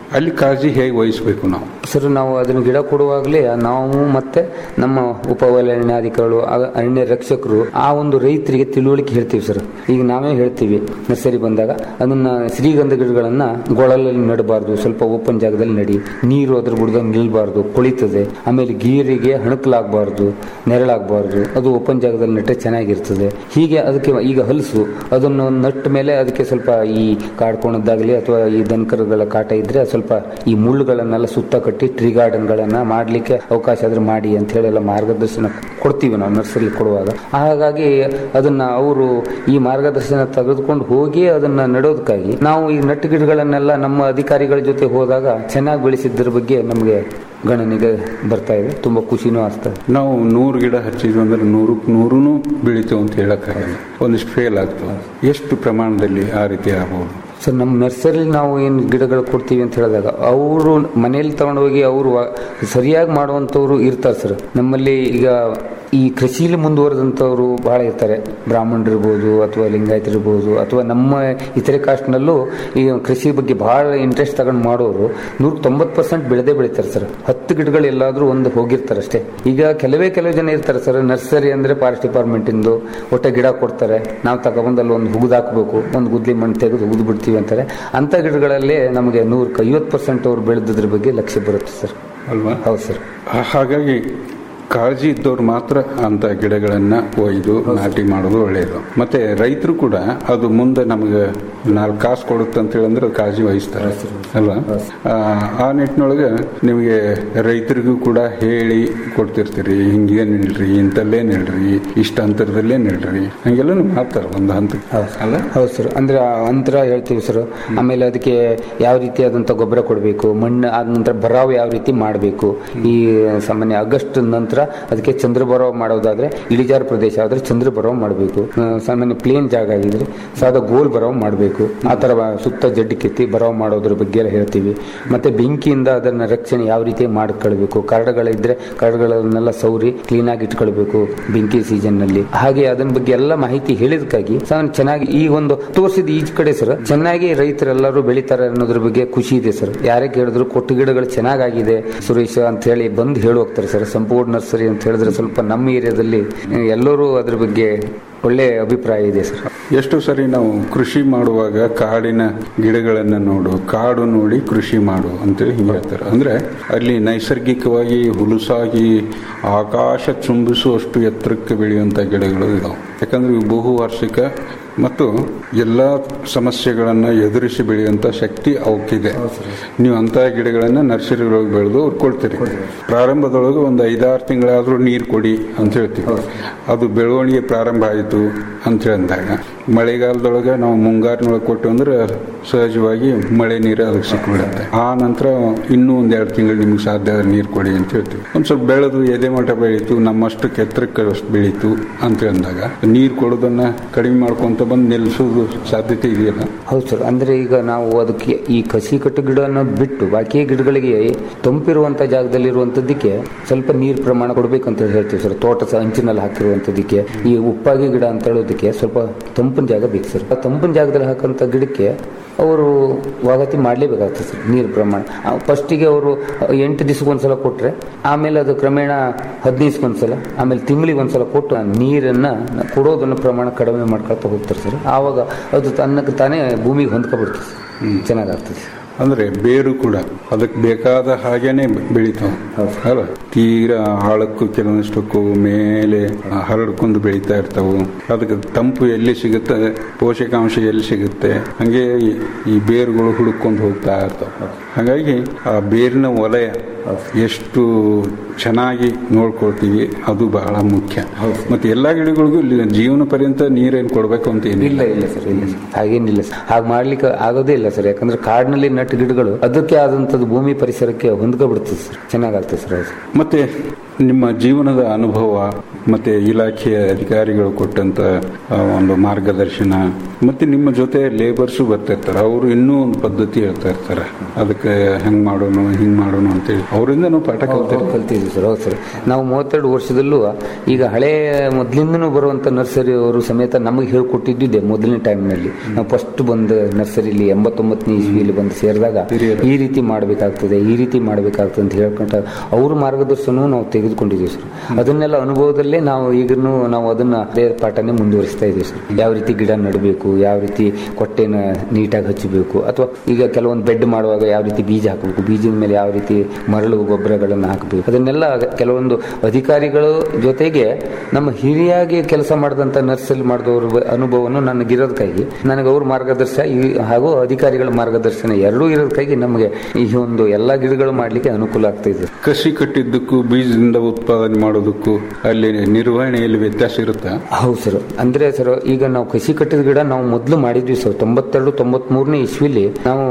ಅಲ್ಲಿ ಕಾಳಜಿ ಹೇಗೆ ವಹಿಸಬೇಕು ನಾವು ಸರ್ ನಾವು ಅದನ್ನು ಗಿಡ ಕೊಡುವಾಗಲೇ ನಾವು ಮತ್ತೆ ನಮ್ಮ ಉಪವಲಯಾಧಿಕಾರಿಗಳು ಆ- ಅರಣ್ಯ ರಕ್ಷಕರು ಆ ಒಂದು ರೈತರಿಗೆ ತಿಳುವಳಿಕೆ ಹೇಳ್ತೀವಿ ಸರ್ ಈಗ ನಾವೇ ಹೇಳ್ತೀವಿ ನರ್ಸರಿ ಬಂದಾಗ ಅದನ್ನ ಶ್ರೀಗಂಧ ಗಿಡಗಳನ್ನ ಗೊಳಲಲ್ಲಿ ನಡಬಾರ್ದು ಸ್ವಲ್ಪ ಓಪನ್ ಜಾಗದಲ್ಲಿ ನಡಿ ನೀರು ಅದ್ರ ಬುಡದಲ್ಲಿ ನಿಲ್ಬಾರ್ದು ಕೊಳಿತದೆ ಆಮೇಲೆ ಗೀರಿಗೆ ಹಣಕಲಾಗಬಾರ್ದು ನೆರಳಾಗಬಾರ್ದು ಅದು ಓಪನ್ ಜಾಗದಲ್ಲಿ ನೆಟ್ಟರೆ ಚೆನ್ನಾಗಿರ್ತದೆ ಹೀಗೆ ಅದಕ್ಕೆ ಈಗ ಹಲಸು ಅದನ್ನು ನಟ್ಟ ಮೇಲೆ ಅದಕ್ಕೆ ಸ್ವಲ್ಪ ಈ ಕಾಡ್ಕೊಳದ್ದಾಗಲಿ ಅಥವಾ ಈ ದನಕರುಗಳ ಕಾಟ ಇದ್ರೆ ಅದು ಸ್ವಲ್ಪ ಈ ಮುಳ್ಳುಗಳನ್ನೆಲ್ಲ ಸುತ್ತ ಕಟ್ಟಿ ಟ್ರೀ ಗಾರ್ಡನ್ಗಳನ್ನ ಮಾಡ್ಲಿಕ್ಕೆ ಅವಕಾಶ ಆದ್ರೆ ಮಾಡಿ ಅಂತ ಹೇಳಿ ಎಲ್ಲ ಮಾರ್ಗದರ್ಶನ ಕೊಡ್ತೀವಿ ನಾವು ನರ್ಸರಿ ಕೊಡುವಾಗ ಹಾಗಾಗಿ ಅದನ್ನ ಅವರು ಈ ಮಾರ್ಗದರ್ಶನ ತೆಗೆದುಕೊಂಡು ಹೋಗಿ ಅದನ್ನ ನೆಡೋದಕ್ಕಾಗಿ ನಾವು ಈ ನಟ್ಟು ಗಿಡಗಳನ್ನೆಲ್ಲ ನಮ್ಮ ಅಧಿಕಾರಿಗಳ ಜೊತೆ ಹೋದಾಗ ಚೆನ್ನಾಗಿ ಬೆಳೆಸಿದ್ರ ಬಗ್ಗೆ ನಮಗೆ ಗಣನೆಗೆ ಬರ್ತಾ ಇದೆ ತುಂಬಾ ಖುಷಿನೂ ಆಗ್ತದೆ ನಾವು ನೂರು ಗಿಡ ಹಚ್ಚಿದ್ವಿ ಅಂದ್ರೆ ನೂರಕ್ಕೆ ನೂರೂ ಬೆಳಿತೇವೆ ಅಂತ ಹೇಳಕ್ಕಾಗಲ್ಲ ಒಂದಿಷ್ಟು ಫೇಲ್ ಆಗ್ತವೆ ಎಷ್ಟು ಪ್ರಮಾಣದಲ್ಲಿ ಆ ರೀತಿ ಆಗ್ಬೋದು ಸರ್ ನಮ್ಮ ನರ್ಸರಿ ನಾವು ಏನು ಗಿಡಗಳು ಕೊಡ್ತೀವಿ ಅಂತ ಹೇಳಿದಾಗ ಅವರು ಮನೇಲಿ ತಗೊಂಡೋಗಿ ಅವರು ಸರಿಯಾಗಿ ಮಾಡುವಂಥವ್ರು ಇರ್ತಾರೆ ಸರ್ ನಮ್ಮಲ್ಲಿ ಈಗ ಈ ಕೃಷಿಲಿ ಮುಂದುವರೆದಂಥವ್ರು ಬಹಳ ಇರ್ತಾರೆ ಬ್ರಾಹ್ಮಣರು ಇರ್ಬೋದು ಅಥವಾ ಲಿಂಗಾಯತರು ಇರ್ಬೋದು ಅಥವಾ ನಮ್ಮ ಇತರೆ ಕಾಸ್ಟ್ನಲ್ಲೂ ಈ ಕೃಷಿ ಬಗ್ಗೆ ಬಹಳ ಇಂಟ್ರೆಸ್ಟ್ ತಗೊಂಡು ಮಾಡೋರು ನೂರ ತೊಂಬತ್ತು ಪರ್ಸೆಂಟ್ ಬೆಳೆದೇ ಬೆಳಿತಾರೆ ಸರ್ ಹತ್ತು ಗಿಡಗಳು ಎಲ್ಲಾದ್ರೂ ಒಂದು ಹೋಗಿರ್ತಾರೆ ಅಷ್ಟೇ ಈಗ ಕೆಲವೇ ಕೆಲವು ಜನ ಇರ್ತಾರೆ ಸರ್ ನರ್ಸರಿ ಅಂದ್ರೆ ಫಾರೆಸ್ಟ್ ಡಿಪಾರ್ಟ್ಮೆಂಟ್ ಇಂದು ಒಟ್ಟೆ ಗಿಡ ಕೊಡ್ತಾರೆ ನಾವು ತಗೊಬಂದು ಅಲ್ಲಿ ಒಂದು ಹುಗಿದು ಹಾಕಬೇಕು ಒಂದು ಗುದ್ಲಿ ಮಣ್ಣು ತೆಗೆದು ಹುಗಿದು ಬಿಡ್ತೀವಿ ಅಂತಾರೆ ಅಂತ ಗಿಡಗಳಲ್ಲೇ ನಮಗೆ ನೂರಕ್ಕೆ ಐವತ್ತು ಪರ್ಸೆಂಟ್ ಅವ್ರು ಬೆಳೆದಿದ್ರ ಬಗ್ಗೆ ಲಕ್ಷ್ಯ ಬರುತ್ತೆ ಸರ್ ಅಲ್ವಾ ಹೌದು ಸರ್ ಹಾ- ಹಾಗಾಗಿ ಕಾಳಜಿ ಇದ್ದವ್ರು ಮಾತ್ರ ಅಂತ ಗಿಡಗಳನ್ನ ಒಯ್ದು ನಾಟಿ ಮಾಡೋದು ಒಳ್ಳೆಯದು ಮತ್ತೆ ರೈತರು ಕೂಡ ಅದು ಮುಂದೆ ನಮಗೆ ನಾಲ್ಕು ಕಾಸು ಕೊಡುತ್ತೆ ಅಂತ ಹೇಳಂದ್ರೆ ಅದು ಕಾಳಜಿ ವಹಿಸ್ತಾರೆ ಅಲ್ವಾ ಆ, ಆ ನಿಟ್ಟಿನೊಳಗೆ ನಿಮಗೆ ರೈತರಿಗೂ ಕೂಡ ಹೇಳಿ ಕೊಡ್ತಿರ್ತೀರಿ ಹಿಂಗೆ ನಿಲ್ರಿ ಇಂಥಲ್ಲೇ ನಿಲ್ರಿ ಇಷ್ಟ ಅಂತರದಲ್ಲೇ ನಿಲ್ರಿ ಹಂಗೆಲ್ಲ ಮಾಡ್ತಾರೆ ಒಂದು ಹಂತಕ್ಕೆ ಅಲ್ಲ ಹೌದು ಸರ್ ಅಂದ್ರೆ ಆ ಅಂತರ ಹೇಳ್ತೀವಿ ಸರ್ ಆಮೇಲೆ ಅದಕ್ಕೆ ಯಾವ ರೀತಿಯಾದಂಥ ಗೊಬ್ಬರ ಕೊಡಬೇಕು ಮಣ್ಣು ಆದ ನಂತರ ಬರಾವ್ ಯಾವ ರೀತಿ ಮಾಡಬೇಕು ಈ ಸಾಮಾನ್ಯ ಆಗಸ್ಟ್ ನಂತರ ಅದಕ್ಕೆ ಚಂದ್ರ ಬರಾವ್ ಮಾಡೋದಾದ್ರೆ ಇಳಿಜಾರು ಪ್ರದೇಶ ಆದ್ರೆ ಚಂದ್ರ ಬರಾವ್ ಮಾಡಬೇಕು ಸಾಮಾನ್ಯ ಪ್ಲೇನ್ ಜಾಗ ಆಗಿದ್ರೆ ಸಾದಾ ಗೋಲ್ ಬರಾವ್ ಮಾಡಬೇಕು ಆ ತರ ಸುತ್ತ ಜಡ್ಡಿ ಕೆತ್ತಿ ಬರಾವ್ ಮಾಡೋದ್ರ ಬಗ್ಗೆ ಎಲ್ಲ ಹೇಳ್ತೀವಿ ಮತ್ತೆ ಬೆಂಕಿಯಿಂದ ಅದನ್ನ ರಕ್ಷಣೆ ಯಾವ ರೀತಿ ಮಾಡ್ಕೊಳ್ಬೇಕು ಕರಡುಗಳಿದ್ರೆ ಕರಡುಗಳನ್ನೆಲ್ಲ ಸೌರಿ ಕ್ಲೀನ್ ಆಗಿ ಇಟ್ಕೊಳ್ಬೇಕು ಬೆಂಕಿ ಸೀಸನ್ ನಲ್ಲಿ ಹಾಗೆ ಅದನ್ನ ಬಗ್ಗೆ ಎಲ್ಲ ಮಾಹಿತಿ ಹೇಳಿದಕ್ಕಾಗಿ ಸಾಮಾನ್ಯ ಚೆನ್ನಾಗಿ ಈ ಒಂದು ತೋರಿಸಿದ ಈಚ್ ಕಡೆ ಸರ್ ಚೆನ್ನಾಗಿ ರೈತರೆಲ್ಲರೂ ಬೆಳಿತಾರೆ ಅನ್ನೋದ್ರ ಬಗ್ಗೆ ಖುಷಿ ಇದೆ ಸರ್ ಯಾರೇ ಕೇಳಿದ್ರು ಕೊಟ್ಟು ಗಿಡಗಳು ಚೆನ್ನಾಗಿದೆ ಸುರೇಶ್ ಅಂತ ಹೇಳಿ ಬಂದು ಹೇಳಿ ಹೋಗ್ತಾರೆ ಸರ್ ಸಂಪೂರ್ಣ ನರ್ಸರಿ ಅಂತ ಹೇಳಿದ್ರೆ ಸ್ವಲ್ಪ ನಮ್ಮ ಏರಿಯಾದಲ್ಲಿ ಎಲ್ಲರೂ ಅದ್ರ ಬಗ್ಗೆ ಒಳ್ಳೆ ಅಭಿಪ್ರಾಯ ಇದೆ ಸರ್ ಎಷ್ಟು ಸರಿ ನಾವು ಕೃಷಿ ಮಾಡುವಾಗ ಕಾಡಿನ ಗಿಡಗಳನ್ನ ನೋಡು ಕಾಡು ನೋಡಿ ಕೃಷಿ ಮಾಡು ಅಂತೇಳಿ ಹಿಂಗೆ ಹೇಳ್ತಾರೆ ಅಂದ್ರೆ ಅಲ್ಲಿ ನೈಸರ್ಗಿಕವಾಗಿ ಹುಲುಸಾಗಿ ಆಕಾಶ ಚುಂಬಿಸುವಷ್ಟು ಎತ್ತರಕ್ಕೆ ಬೆಳೆಯುವಂತ ಗಿಡಗಳು ಇದಾವೆ ಯಾಕಂದ್ರೆ ಇವು ಬಹುವಾರ್ಷಿಕ ಮತ್ತು ಎಲ್ಲ ಸಮಸ್ಯೆಗಳನ್ನ ಎದುರಿಸಿ ಬೆಳೆಯುವಂತ ಶಕ್ತಿ ಅವಕ್ಕಿದೆ ನೀವು ಅಂತ ಗಿಡಗಳನ್ನ ನರ್ಸರಿಗಳಿಗೆ ಬೆಳೆದು ಅವ್ರು ಕೊಡ್ತೀರಿ ಪ್ರಾರಂಭದೊಳಗೆ ಒಂದು ಐದಾರು ತಿಂಗಳಾದ್ರೂ ನೀರು ಕೊಡಿ ಅಂತ ಹೇಳ್ತೀವಿ ಅದು ಬೆಳವಣಿಗೆ ಪ್ರಾರಂಭ ಆಯಿತು ಅಂತ ಹೇಳಿದಾಗ ಮಳೆಗಾಲದೊಳಗೆ ನಾವು ಮುಂಗಾರಿನೊಳಗೆ ಕೊಟ್ಟು ಅಂದ್ರೆ ಸಹಜವಾಗಿ ಮಳೆ ನೀರು ಅದಕ್ಕೆ ಸಿಕ್ಬಿಡುತ್ತೆ ಆ ನಂತರ ಇನ್ನೂ ಒಂದ್ ಎರಡು ತಿಂಗಳು ನಿಮ್ಗೆ ಸಾಧ್ಯ ಆದ್ರೆ ನೀರು ಕೊಡಿ ಅಂತ ಹೇಳ್ತೀವಿ ಒಂದ್ ಸ್ವಲ್ಪ ಬೆಳೆದು ಎದೆ ಮಠ ಬೆಳೀತು ನಮ್ಮಷ್ಟು ಎತ್ತರಕ್ಕೆ ಅಷ್ಟು ಬೆಳೀತು ಅಂತ ಅಂದಾಗ ನೀರು ಕೊಡೋದನ್ನ ಕಡಿಮೆ ಮಾಡ್ಕೊಂತ ಬಂದು ನಿಲ್ಲಿಸೋದು ಸಾಧ್ಯತೆ ಇದೆಯಲ್ಲ ಹೌದು ಸರ್ ಅಂದ್ರೆ ಈಗ ನಾವು ಅದಕ್ಕೆ ಈ ಕಸಿ ಕಟ್ಟು ಗಿಡ ಅನ್ನೋದು ಬಿಟ್ಟು ಬಾಕಿ ಗಿಡಗಳಿಗೆ ತಂಪಿರುವಂತ ಜಾಗದಲ್ಲಿರುವಂತದ್ದಕ್ಕೆ ಸ್ವಲ್ಪ ನೀರು ಪ್ರಮಾಣ ಕೊಡ್ಬೇಕಂತ ಹೇಳಿ ಹೇಳ್ತೀವಿ ಸರ್ ತೋಟ ಸಹ ಅಂಚಿನಲ್ಲಿ ಹಾಕಿರುವಂತದ್ದಕ್ಕೆ ಈ ಉಪ್ಪಾಗಿ ಗಿಡ ಅಂತ ಹೇಳೋದಕ್ಕೆ ಸ್ವಲ್ಪ ತಂಪಿನ ಜಾಗ ಬೇಕು ಸರ್ ಆ ತಂಪಿನ ಜಾಗದಲ್ಲಿ ಹಾಕಂತ ಗಿಡಕ್ಕೆ ಅವರು ವಾಗತಿ ಮಾಡಲೇಬೇಕಾಗ್ತದೆ ಸರ್ ನೀರು ಪ್ರಮಾಣ ಫಸ್ಟಿಗೆ ಅವರು ಎಂಟು ದಿವಸಕ್ಕೆ ಒಂದ್ಸಲ ಕೊಟ್ರೆ ಆಮೇಲೆ ಅದು ಕ್ರಮೇಣ ಹದಿನೈದು ಒಂದ್ಸಲ ಆಮೇಲೆ ತಿಂಗಳಿಗೆ ಒಂದ್ಸಲ ಕೊಟ್ಟು ಆ ನೀರನ್ನ ಕೊಡೋದನ್ನ ಪ್ರಮಾಣ ಕಡಿಮೆ ಮಾಡ್ಕೊಳ್ತಾ ಹೋಗ್ತಾರೆ ಸರ್ ಆವಾಗ ಅದು ತನ್ನಕ್ಕೆ ತಾನೇ ಭೂಮಿಗೆ ಹೊಂದ್ಕೊಬಿಡ್ತದೆ ಸರ್ ಚೆನ್ನಾಗಾಗ್ತದೆ ಅಂದ್ರೆ ಬೇರು ಕೂಡ ಅದಕ್ಕೆ ಬೇಕಾದ ಹಾಗೇನೆ ಬೆಳಿತಾವ ಅಲ್ಲ ತೀರಾ ಆಳಕ್ಕೂ ಕೆಲವೊಂದಷ್ಟಕ್ಕೂ ಮೇಲೆ ಹರಡ್ಕೊಂಡು ಬೆಳೀತಾ ಇರ್ತಾವು ಅದಕ್ಕೆ ತಂಪು ಎಲ್ಲಿ ಸಿಗುತ್ತೆ ಪೋಷಕಾಂಶ ಎಲ್ಲಿ ಸಿಗುತ್ತೆ ಹಂಗೆ ಈ- ಈ ಬೇರುಗಳು ಹುಡುಕೊಂಡು ಹೋಗ್ತಾ ಇರ್ತಾವ ಹಾಗಾಗಿ ಆ ಬೇರಿನ ವಲಯ ಎಷ್ಟು ಚೆನ್ನಾಗಿ ನೋಡ್ಕೊಳ್ತೀವಿ ಅದು ಬಹಳ ಮುಖ್ಯ ಮತ್ತೆ ಎಲ್ಲಾ ಗಿಡಗಳಿಗೂ ಇಲ್ಲಿ ಜೀವನ ಪರ್ಯಂತ ನೀರೇನು ಕೊಡ್ಬೇಕು ಅಂತ ಏನಿಲ್ಲ ಇಲ್ಲ ಇಲ್ಲ ಸರ್ ಇಲ್ಲ ಸರ್ ಹಾಗೇನಿಲ್ಲ ಸರ್ ಹಾಗೆ ಮಾಡ್ಲಿಕ್ಕೆ ಆಗೋದೇ ಇಲ್ಲ ಸರ್ ಯಾಕಂದ್ರೆ ಕಾಡಿನಲ್ಲಿ ನಟ್ಟು ಗಿಡಗಳು ಅದಕ್ಕೆ ಆದಂತದ್ದು ಭೂಮಿ ಪರಿಸರಕ್ಕೆ ಹೊಂದ್ಕೊಬಿಡ್ತದೆ ಸರ್ ಚೆನ್ನಾಗಾಗ್ತದೆ ಸರ್ ಅದು ಮತ್ತೆ ನಿಮ್ಮ ಜೀವನದ ಅನುಭವ ಮತ್ತೆ ಇಲಾಖೆಯ ಅಧಿಕಾರಿಗಳು ಕೊಟ್ಟಂತ ಆ, ಒಂದು ಮಾರ್ಗದರ್ಶನ ಮತ್ತೆ ನಿಮ್ಮ ಜೊತೆ ಲೇಬರ್ಸು ಬರ್ತಿರ್ತಾರೆ ಅವರು ಇನ್ನೂ ಒಂದು ಪದ್ಧತಿ ಹೇಳ್ತಾ ಇರ್ತಾರೆ ಅದಕ್ಕೆ ಹೆಂಗ್ ಮಾಡೋಣ ಹಿಂಗ್ ಮಾಡೋಣ ಅಂತೇಳಿ ಅವರಿಂದ ನಾವು ಪಾಠ ಕಲ್ತೇವೆ ಕಲ್ತಿದ್ವಿ ಸರ್ ಹೌದು ಸರ್ ನಾವು ಮೂವತ್ತೆರಡು ವರ್ಷದಲ್ಲೂ ಈಗ ಹಳೆ ಮೊದಲಿಂದನೂ ಬರುವಂತ ನರ್ಸರಿ ಅವರು ಸಮೇತ ನಮಗೆ ಹೇಳ್ಕೊಟ್ಟಿದ್ದಿದೆ ಮೊದಲನೇ ಟೈಮ್ನಲ್ಲಿ ನಾವು ಫಸ್ಟ್ ಬಂದ ನರ್ಸರಿಲಿ ಎಂಬತ್ತೊಂಬತ್ತನೇ ಇಸ್ವಿಯಲ್ಲಿ ಬಂದು ಸೇರಿದಾಗ ಈ ರೀತಿ ಮಾಡಬೇಕಾಗ್ತದೆ ಈ ರೀತಿ ಮಾಡಬೇಕಾಗ್ತದೆ ಅಂತ ಹೇಳ್ಕೊಂಡ ಅವ್ರ ಮಾರ್ಗದರ್ಶನ ನಾವು ತೆಗೆದುಕೊಂಡಿದ್ದೀವಿ ಸರ್ ಅದನ್ನೆಲ್ಲ ಅನುಭವದಲ್ಲೇ ನಾವು ಈಗನೂ ನಾವು ಅದನ್ನ ಅದೇ ಪಾಠನೇ ಮುಂದುವರಿಸ್ತಾ ಇದ್ದೀವಿ ಸರ್ ಯಾವ ರೀತಿ ಗಿಡ ನೆಡಬೇಕು ಯಾವ ರೀತಿ ಕೊಟ್ಟೆನ ನೀಟಾಗಿ ಹಚ್ಚಬೇಕು ಅಥವಾ ಈಗ ಕೆಲವೊಂದು ಬೆಡ್ ಮಾಡುವಾಗ ಯಾವ ರೀತಿ ಬೀಜ ಹಾಕಬೇಕು ಬೀಜದ ಮೇಲೆ ಯಾವ ರೀತಿ ಮರಳು ಗೊಬ್ಬರಗಳನ್ನು ಹಾಕಬೇಕು ಅದನ್ನೆಲ್ಲ ಕೆಲವೊಂದು ಅಧಿಕಾರಿಗಳ ಜೊತೆಗೆ ನಮ್ಮ ಹಿರಿಯಾಗಿ ಕೆಲಸ ಮಾಡಿದಂಥ ನರ್ಸರಿ ಮಾಡಿದವ್ರ ಬ- ಅನುಭವವನ್ನು ನನಗಿರೋದಕ್ಕಾಗಿ ನನಗೆ ಅವ್ರ ಮಾರ್ಗದರ್ಶನ ಈ- ಹಾಗೂ ಅಧಿಕಾರಿಗಳ ಮಾರ್ಗದರ್ಶನ ಎರಡೂ ಇರೋದಕ್ಕಾಗಿ ನಮಗೆ ಈ ಒಂದು ಎಲ್ಲ ಗಿಡಗಳು ಮಾಡಲಿಕ್ಕೆ ಅನುಕೂಲ ಆಗ್ತಾ ಇದೆ ಕಸಿ ಕಟ್ಟಿದ್ದಕ್ಕೂ ಬೀಜದಿಂದ ಉತ್ಪಾದನೆ ಮಾಡೋದಕ್ಕೂ ಅಲ್ಲಿ ನಿರ್ವಹಣೆಯಲ್ಲಿ ವ್ಯತ್ಯಾಸ ಇರುತ್ತಾ ಹೌದು ಸರ್ ಅಂದ್ರೆ ಸರ್ ಈಗ ನಾವು ಕಸಿ ಕಟ್ಟಿದ ಗಿಡ ನಾವು ಮೊದಲು ಮಾಡಿದ್ವಿ ಸರ್ ತೊಂಬತ್ತೆರಡು ತೊಂಬತ್ಮೂರನೇ ಇಸ್ವಿಲಿ ನಾವು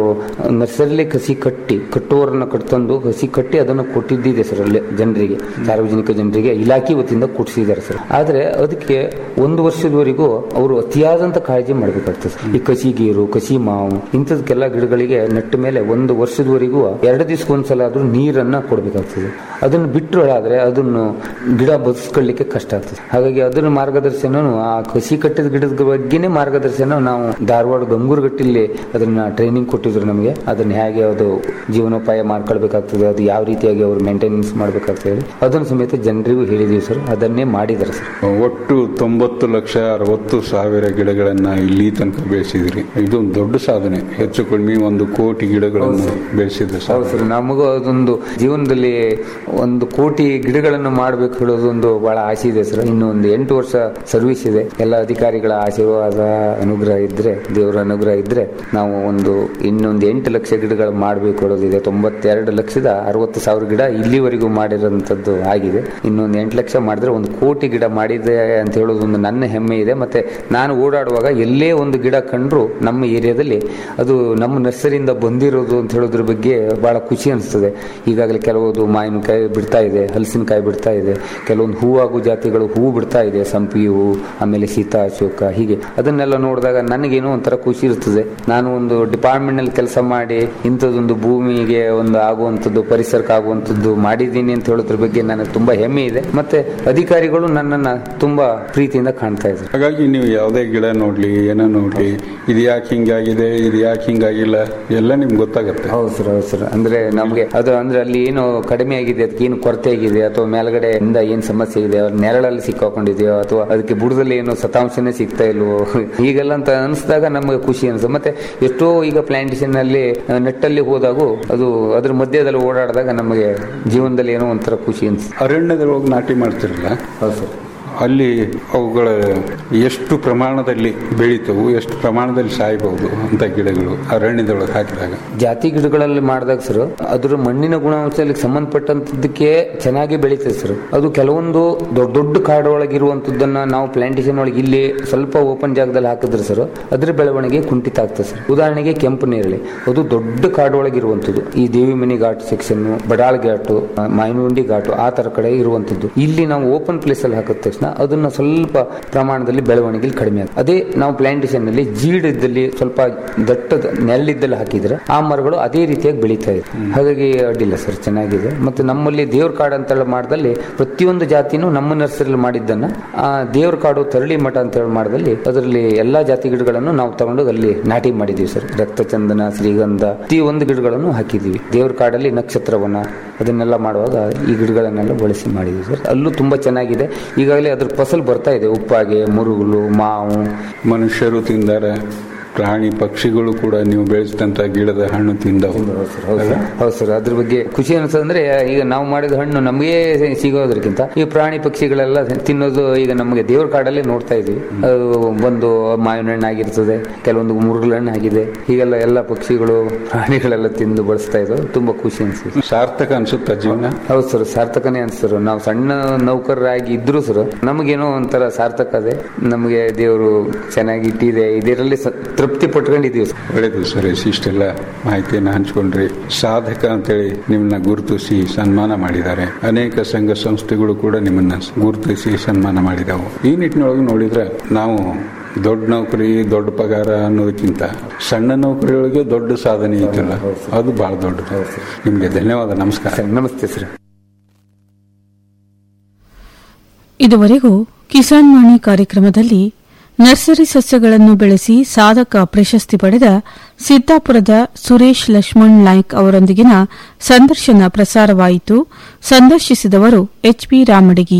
ನರ್ಸರಿಲಿ ಕಸಿ ಕಟ್ಟಿ ಕಟ್ಟುವವರನ್ನ ಕಟ್ತಂದು ಕಸಿ ಕಟ್ಟಿ ಅದನ್ನು ಕೊಟ್ಟಿದ್ದಿದೆ ಸರ್ ಅಲ್ಲಿ ಜನರಿಗೆ ಸಾರ್ವಜನಿಕ ಜನರಿಗೆ ಇಲಾಖೆ ವತಿಯಿಂದ ಕೊಡಿಸಿದ್ದಾರೆ ಸರ್ ಆದ್ರೆ ಅದಕ್ಕೆ ಒಂದು ವರ್ಷದವರೆಗೂ ಅವರು ಅತಿಯಾದಂತ ಕಾಳಜಿ ಮಾಡಬೇಕಾಗ್ತದೆ ಸರ್. ಈ ಕಸಿ ಗೀರು ಕಸಿ ಮಾವು ಇಂಥದಕ್ಕೆಲ್ಲ ಗಿಡಗಳಿಗೆ ನೆಟ್ಟ ಮೇಲೆ ಒಂದು ವರ್ಷದವರೆಗೂ ಎರಡು ದಿವಸಕ್ಕೊಂದ್ಸಲ ಆದ್ರೂ ನೀರನ್ನ ಕೊಡಬೇಕಾಗ್ತದೆ ಅದನ್ನು ಬಿಟ್ಟರು ಆದ್ರೆ ಅದನ್ನು ಗಿಡ ಬದುಸ್ಕೊಳ್ಳಿಕ್ಕೆ ಕಷ್ಟ ಆಗ್ತದೆ ಹಾಗಾಗಿ ಅದನ್ನ ಮಾರ್ಗದರ್ಶನ ಆ ಕಸಿ ಕಟ್ಟಿದ ಗಿಡದ ಬಗ್ಗೆನೇ ಮಾರ್ಗದರ್ಶನ ನಾವು ಧಾರವಾಡ ಗಂಗೂರ್ಗಟ್ಟಿಲಿ ಅದನ್ನ ಟ್ರೈನಿಂಗ್ ಕೊಟ್ಟಿದ್ರು ನಮಗೆ ಅದನ್ನ ಹೇಗೆ ಅದು ಜೀವನೋಪಾಯ ಮಾಡ್ಕೊಳ್ಬೇಕಾಗ್ತದೆ ಅದು ಯಾವ ರೀತಿಯಾಗಿ ಅವರು ಮೇಂಟೆನೆನ್ಸ್ ಮಾಡ್ಬೇಕಾಗ್ತದೆ ಅದನ್ನು ಸಮೇತ ಜನರಿಗೂ ಹೇಳಿದೀವಿ ಸರ್ ಅದನ್ನೇ ಮಾಡಿದ್ದಾರೆ ಸರ್ ಒಟ್ಟು ತೊಂಬತ್ತು ಲಕ್ಷ ಅರವತ್ತು ಸಾವಿರ ಗಿಡಗಳನ್ನ ಇಲ್ಲಿ ತನಕ ಬೆಳೆಸಿದ್ರಿ ಇದು ಒಂದು ದೊಡ್ಡ ಸಾಧನೆ ಹೆಚ್ಚು ಕಡಿಮೆ ಒಂದು ಕೋಟಿ ಗಿಡಗಳನ್ನು ಬೆಳೆಸಿದ ಹೌದು ಸರ್ ನಮಗೂ ಅದೊಂದು ಜೀವನದಲ್ಲಿ ಒಂದು ಕೋಟಿ ಗಿಡಗಳನ್ನು ಮಾಡಬೇಕು ಹೇಳೋದು ಒಂದು ಬಹಳ ಆಸೆ ಇದೆ ಸರ್ ಇನ್ನು ಒಂದು ಎಂಟು ವರ್ಷ ಸರ್ವಿಸ್ ಇದೆ ಎಲ್ಲ ಅಧಿಕಾರಿಗಳ ಆಶೀರ್ವಾದ ಅನುಗ್ರಹ ಇದ್ರೆ ದೇವರ ಅನುಗ್ರಹ ಇದ್ರೆ ನಾವು ಒಂದು ಇನ್ನೊಂದು ಎಂಟು ಲಕ್ಷ ಗಿಡಗಳು ಮಾಡಬೇಕು ಹೇಳೋದಿದೆ ತೊಂಬತ್ತೆರಡು ಲಕ್ಷದ ಅರವತ್ತು ಸಾವಿರ ಗಿಡ ಇಲ್ಲಿವರೆಗೂ ಮಾಡಿರೋಂಥದ್ದು ಆಗಿದೆ ಇನ್ನೊಂದು ಎಂಟು ಲಕ್ಷ ಮಾಡಿದ್ರೆ ಒಂದು ಕೋಟಿ ಗಿಡ ಮಾಡಿದೆ ಅಂತ ಹೇಳೋದು ಒಂದು ನನ್ನ ಹೆಮ್ಮೆ ಇದೆ ಮತ್ತೆ ನಾನು ಓಡಾಡುವಾಗ ಎಲ್ಲೇ ಒಂದು ಗಿಡ ಕಂಡ್ರು ನಮ್ಮ ಏರಿಯಾದಲ್ಲಿ ಅದು ನಮ್ಮ ನರ್ಸರಿಯಿಂದ ಬಂದಿರೋದು ಅಂತ ಹೇಳೋದ್ರ ಬಗ್ಗೆ ಬಹಳ ಖುಷಿ ಅನಿಸ್ತದೆ ಈಗಾಗಲೇ ಕೆಲವೊಂದು ಮಾವಿನಕಾಯಿ ಬಿಡ್ತಾ ಇದೆ ಹಲಸಿನಕಾಯಿ ಬಿಡ್ತಾ ಇದೆ ಕೆಲವೊಂದು ಹೂವಾಗು ಜಾತಿಗಳು ಹೂ ಬಿಡ್ತಾ ಇದೆ ಸಂಪಿಗೆ ಹೂ ಆಮೇಲೆ ಸೀತಾ ಅಶೋಕ ಹೀಗೆ ಅದನ್ನೆಲ್ಲ ನೋಡಿದಾಗ ನನಗೇನೋ ಒಂಥರ ಖುಷಿ ಇರ್ತದೆ ನಾನು ಒಂದು ಡಿಪಾರ್ಟ್ಮೆಂಟ್ ನಲ್ಲಿ ಕೆಲಸ ಮಾಡಿ ಇಂಥದ್ದೊಂದು ಭೂಮಿಗೆ ಒಂದು ಆಗುವಂಥದ್ದು ಪರಿಸರಕ್ಕೆ ಆಗುವಂಥದ್ದು ಮಾಡಿದ್ದೀನಿ ಅಂತ ಹೇಳೋದ್ರ ಬಗ್ಗೆ ನನಗೆ ತುಂಬಾ ಹೆಮ್ಮೆ ಇದೆ ಮತ್ತೆ ಅಧಿಕಾರಿಗಳು ನನ್ನನ್ನ ತುಂಬಾ ಪ್ರೀತಿಯಿಂದ ಕಾಣ್ತಾ ಇದ್ದಾರೆ ಹಾಗಾಗಿ ನೀವು ಯಾವುದೇ ಗಿಡ ನೋಡ್ಲಿ ಏನೋ ನೋಡ್ಲಿ ಇದು ಯಾಕೆ ಹಿಂಗಾಗಿದೆ ಇದು ಯಾಕೆ ಹಿಂಗಾಗಿಲ್ಲ ಎಲ್ಲ ನಿಮ್ಗೆ ಗೊತ್ತಾಗತ್ತೆ ಹೌದು ಸರ್ ಹೌದು ಸರ್ ಅಂದ್ರೆ ನಮ್ಗೆ ಅದು ಅಂದ್ರೆ ಅಲ್ಲಿ ಏನು ಕಡಿಮೆ ಆಗಿದೆ ಅದಕ್ಕೆ ಏನು ಕೊರತೆ ಆಗಿದೆ ಅಥವಾ ಮೇಲ್ಗಡೆ ಇಂದ ಏನ್ ಸಮಸ್ಯೆ ಇದೆ ಅವ್ರ ನೆರಳಲ್ಲಿ ಸಿಕ್ಕಾಕೊಂಡಿದೆಯೋ ಅಥವಾ ಅದಕ್ಕೆ ಬುಡದಲ್ಲಿ ಏನು ಸತಾಂಶನೇ ಸಿಗ್ತಾ ಇಲ್ವೋ ಹೀಗೆಲ್ಲ ಅಂತ ಅನಿಸಿದಾಗ ನಮಗೆ ಖುಷಿ ಅನ್ಸುತ್ತೆ ಮತ್ತೆ ಎಷ್ಟೋ ಈಗ ಪ್ಲಾಂಟೇಶನ್ ನಲ್ಲಿ ಆ, ನೆಟ್ಟಲ್ಲಿ ಹೋದಾಗೂ ಅದು ಅದ್ರ ಮಧ್ಯದಲ್ಲಿ ಓಡಾಡಿದಾಗ ನಮಗೆ ಜೀವನದಲ್ಲಿ ಏನೋ ಒಂಥರ ಖುಷಿ ಅನ್ಸುತ್ತೆ ಅರಣ್ಯದೊಳಗೆ ನಾಟಿ ಮಾಡ್ತಿರಲ್ಲ ಹೌದು ಸರ್ ಅಲ್ಲಿ ಅವುಗಳ ಎಷ್ಟು ಪ್ರಮಾಣದಲ್ಲಿ ಬೆಳೀತವು ಎಷ್ಟು ಪ್ರಮಾಣದಲ್ಲಿ ಸಾಯಬಹುದು ಅಂತ ಗಿಡಗಳು ಅರಣ್ಯದೊಳಗೆ ಹಾಕಿದಾಗ ಜಾತಿ ಗಿಡಗಳಲ್ಲಿ ಮಾಡಿದಾಗ ಸರ್ ಅದ್ರ ಮಣ್ಣಿನ ಗುಣಾಂಶಕ್ಕೆ ಸಂಬಂಧಪಟ್ಟಂತದ್ದಕ್ಕೆ ಚೆನ್ನಾಗಿ ಬೆಳೀತದೆ ಸರ್ ಅದು ಕೆಲವೊಂದು ದೊಡ್ಡ ದೊಡ್ಡ ಕಾಡೊಳಗಿರುವಂತದ್ದನ್ನ ನಾವು ಪ್ಲಾಂಟೇಶನ್ ಒಳಗೆ ಇಲ್ಲಿ ಸ್ವಲ್ಪ ಓಪನ್ ಜಾಗದಲ್ಲಿ ಹಾಕಿದ್ರೆ ಸರ್ ಅದ್ರ ಬೆಳವಣಿಗೆ ಕುಂಠಿತ ಆಗ್ತದೆ ಸರ್ ಉದಾಹರಣೆಗೆ ಕೆಂಪು ನೇರಳೆ ಅದು ದೊಡ್ಡ ಕಾಡೊಳಗಿರುವಂತದ್ದು ಈ ದೇವಿಮನಿ ಘಾಟ್ ಸೆಕ್ಷನ್ ಬಡಾಳ್ ಘಾಟು ಆ, ಮಾಯನಗುಂಡಿ ಘಾಟು ಆ ತರ ಕಡೆ ಇರುವಂತದ್ದು ಇಲ್ಲಿ ನಾವು ಓಪನ್ ಪ್ಲೇಸ್ ಅಲ್ಲಿ ಹಾಕಿದ ತಕ್ಷಣ ಅದನ್ನ ಸ್ವಲ್ಪ ಪ್ರಮಾಣದಲ್ಲಿ ಬೆಳವಣಿಗೆ ಕಡಿಮೆ ಆಗುತ್ತೆ ಅದೇ ನಾವು ಪ್ಲಾಂಟೇಶನ್ ನಲ್ಲಿ ಜೀಡ್ ಇದ್ದಲ್ಲಿ ಸ್ವಲ್ಪ ದಟ್ಟದ ನೆರಳಿದ್ದಲ್ಲಿ ಹಾಕಿದ್ರೆ ಆ ಮರಗಳು ಅದೇ ರೀತಿಯಾಗಿ ಬೆಳೀತಾ ಇದೆ ಹಾಗಾಗಿ ಅಡ್ಡಿಲ್ಲ ಸರ್ ಚೆನ್ನಾಗಿದೆ ಮತ್ತೆ ನಮ್ಮಲ್ಲಿ ದೇವ್ರ ಕಾಡು ಅಂತ ಹೇಳಿ ಮಾಡ್ದಲ್ಲಿ ಪ್ರತಿಯೊಂದು ಜಾತಿನೂ ನಮ್ಮ ನರ್ಸರಿಲಿ ಮಾಡಿದ್ದನ್ನ ಆ ದೇವ್ರ ಕಾಡು ತರಳಿ ಮಠ ಅಂತ ಹೇಳಿ ಮಾಡ್ದಲ್ಲಿ ಅದರಲ್ಲಿ ಎಲ್ಲಾ ಜಾತಿ ಗಿಡಗಳನ್ನು ನಾವು ತಗೊಂಡು ಅಲ್ಲಿ ನಾಟಿ ಮಾಡಿದೀವಿ ಸರ್ ರಕ್ತಚಂದನ ಶ್ರೀಗಂಧ ಪ್ರತಿ ಒಂದು ಗಿಡಗಳನ್ನು ಹಾಕಿದೀವಿ ದೇವ್ರ ಕಾಡಲ್ಲಿ ನಕ್ಷತ್ರವನ ಅದನ್ನೆಲ್ಲ ಮಾಡುವಾಗ ಈ ಗಿಡಗಳನ್ನೆಲ್ಲ ಬಳಸಿ ಮಾಡಿದೀವಿ ಸರ್ ಅಲ್ಲೂ ತುಂಬಾ ಚೆನ್ನಾಗಿದೆ ಈಗಾಗಲೇ ಅದ್ರ ಫಸಲ್ ಬರ್ತಾ ಇದೆ ಉಪ್ಪಾಗೆ ಮುರುಗುಲು ಮಾವು ಮನುಷ್ಯರು ತಿಂದಾರ ಪ್ರಾಣಿ ಪಕ್ಷಿಗಳು ಕೂಡ ನೀವು ಬೆಳೆಸಿದಂತ ಗಿಡದ ಹಣ್ಣು ತಿಂದವು ಹೌದು ಸರ್ ಅದ್ರ ಬಗ್ಗೆ ಖುಷಿ ಅನ್ಸಂದ್ರೆ ಈಗ ನಾವು ಮಾಡಿದ ಹಣ್ಣು ನಮಗೆ ಸಿಗೋದ್ರಕ್ಕಿಂತ ಈ ಪ್ರಾಣಿ ಪಕ್ಷಿಗಳೆಲ್ಲ ತಿನ್ನೋದು ಈಗ ನಮಗೆ ದೇವ್ರ ಕಾಡಲ್ಲೇ ನೋಡ್ತಾ ಇದೀವಿ ಅದು ಒಂದು ಮಾವಿನ ಹಣ್ಣು ಆಗಿರ್ತದೆ ಕೆಲವೊಂದು ಮುರುಗಲ ಹಣ್ಣು ಆಗಿದೆ ಹೀಗೆಲ್ಲ ಎಲ್ಲ ಪಕ್ಷಿಗಳು ಪ್ರಾಣಿಗಳೆಲ್ಲ ತಿಂದು ಬಳಸ್ತಾ ಇದ್ದವು ತುಂಬಾ ಖುಷಿ ಅನ್ಸುತ್ತೆ ಸಾರ್ಥಕ ಅನ್ಸುತ್ತ ಜೀವನ ಹೌದು ಸರ್ ಸಾರ್ಥಕನೇ ಅನ್ಸರು ನಾವು ಸಣ್ಣ ನೌಕರರಾಗಿ ಇದ್ರು ಸರ್ ನಮಗೇನೋ ಒಂಥರ ಸಾರ್ಥಕ ಅದೇ ನಮಗೆ ದೇವರು ಚೆನ್ನಾಗಿ ಇಟ್ಟಿದೆ ಇದರಲ್ಲಿ ಸ- ತೃಪ್ತಿ ಪಟ್ಕೊಂಡಿದ್ದೀವಿ ಸರ್. ಒಳ್ಳೇದು ಸುರೇಶ್ ಇಷ್ಟೆಲ್ಲ ಮಾಹಿತಿಯನ್ನು ಹಂಚ್ಕೊಂಡ್ರಿ ಸಾಧಕ ಅಂತೇಳಿ ನಿಮ್ಮನ್ನ ಗುರುತಿಸಿ ಸನ್ಮಾನ ಮಾಡಿದ್ದಾರೆ ಅನೇಕ ಸಂಘ ಸಂಸ್ಥೆಗಳು ಕೂಡ ನಿಮ್ಮನ್ನ ಗುರುತಿಸಿ ಸನ್ಮಾನ ಮಾಡಿದವು ಈ ನಿಟ್ಟಿನೊಳಗೆ ನೋಡಿದ್ರೆ ನಾವು ದೊಡ್ಡ ನೌಕರಿ ದೊಡ್ಡ ಪಗಾರ ಅನ್ನೋದಕ್ಕಿಂತ ಸಣ್ಣ ನೌಕರಿಯೊಳಗೆ ದೊಡ್ಡ ಸಾಧನೆ ಐತಲ್ಲ ಅದು ಬಹಳ ದೊಡ್ಡದು ನಿಮಗೆ ಧನ್ಯವಾದ ನಮಸ್ಕಾರ ಸರ್ ನಮಸ್ತೆ ಸರ್ ಇದುವರೆಗೂ ಕಿಸಾನ್ ವಾಣಿ ಕಾರ್ಯಕ್ರಮದಲ್ಲಿ ನರ್ಸರಿ ಸಸ್ಯಗಳನ್ನು ಬೆಳೆಸಿ ಸಾಧಕ ಪ್ರಶಸ್ತಿ ಪಡೆದ ಸಿದ್ದಾಪುರದ ಸುರೇಶ್ ಲಕ್ಷ್ಮಣ್ ನಾಯ್ಕ್ ಅವರೊಂದಿಗಿನ ಸಂದರ್ಶನ ಪ್ರಸಾರವಾಯಿತು ಸಂದರ್ಶಿಸಿದವರು ಎಚ್ಪಿ ರಾಮಡಿಗಿ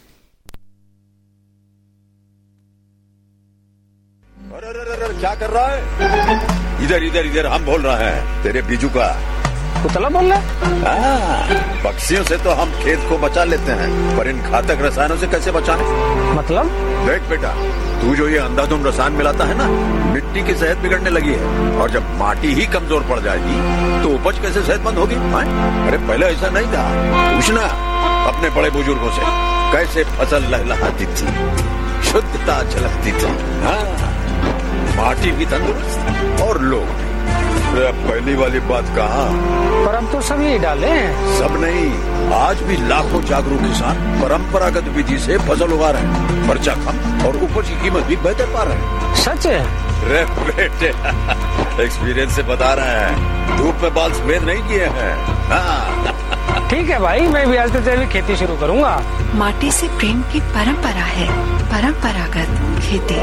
अरे अरे अरे अरे, क्या कर रहा है इधर इधर इधर हम बोल रहे हैं तेरे बीजू का कुतला बोल रहा हाँ, पक्षियों से तो हम खेत को बचा लेते हैं पर इन घातक रसायनों से कैसे बचाने मतलब देख बेटा तू जो ये अंधाधुंध रसायन मिलाता है ना मिट्टी की सेहत बिगड़ने लगी है और जब माटी ही कमजोर पड़ जाएगी तो उपज कैसे सेहतमंद होगी हाँ? अरे पहले ऐसा नहीं था पूछना अपने बड़े बुजुर्गों से कैसे फसल लहलहाती थी शुद्धता झलकती थी हाँ माटी भी तंदुरुस्त और लोग भी अरे अब पहली वाली बात कहा पर अब तो सब यही डाले हैं सब नहीं आज भी लाखों जागरूक किसान परंपरागत विधि से फसल उगा रहे हैं खर्चा कम और उपज की कीमत भी बेहतर पा रहे हैं सच है रे बेटे एक्सपीरियंस से बता रहे हैं धूप में बाल सफेद नहीं किए हैं हाँ ठीक है भाई मैं भी आज से जैविक खेती शुरू करूंगा माटी से प्रेम की परंपरा है परंपरागत खेती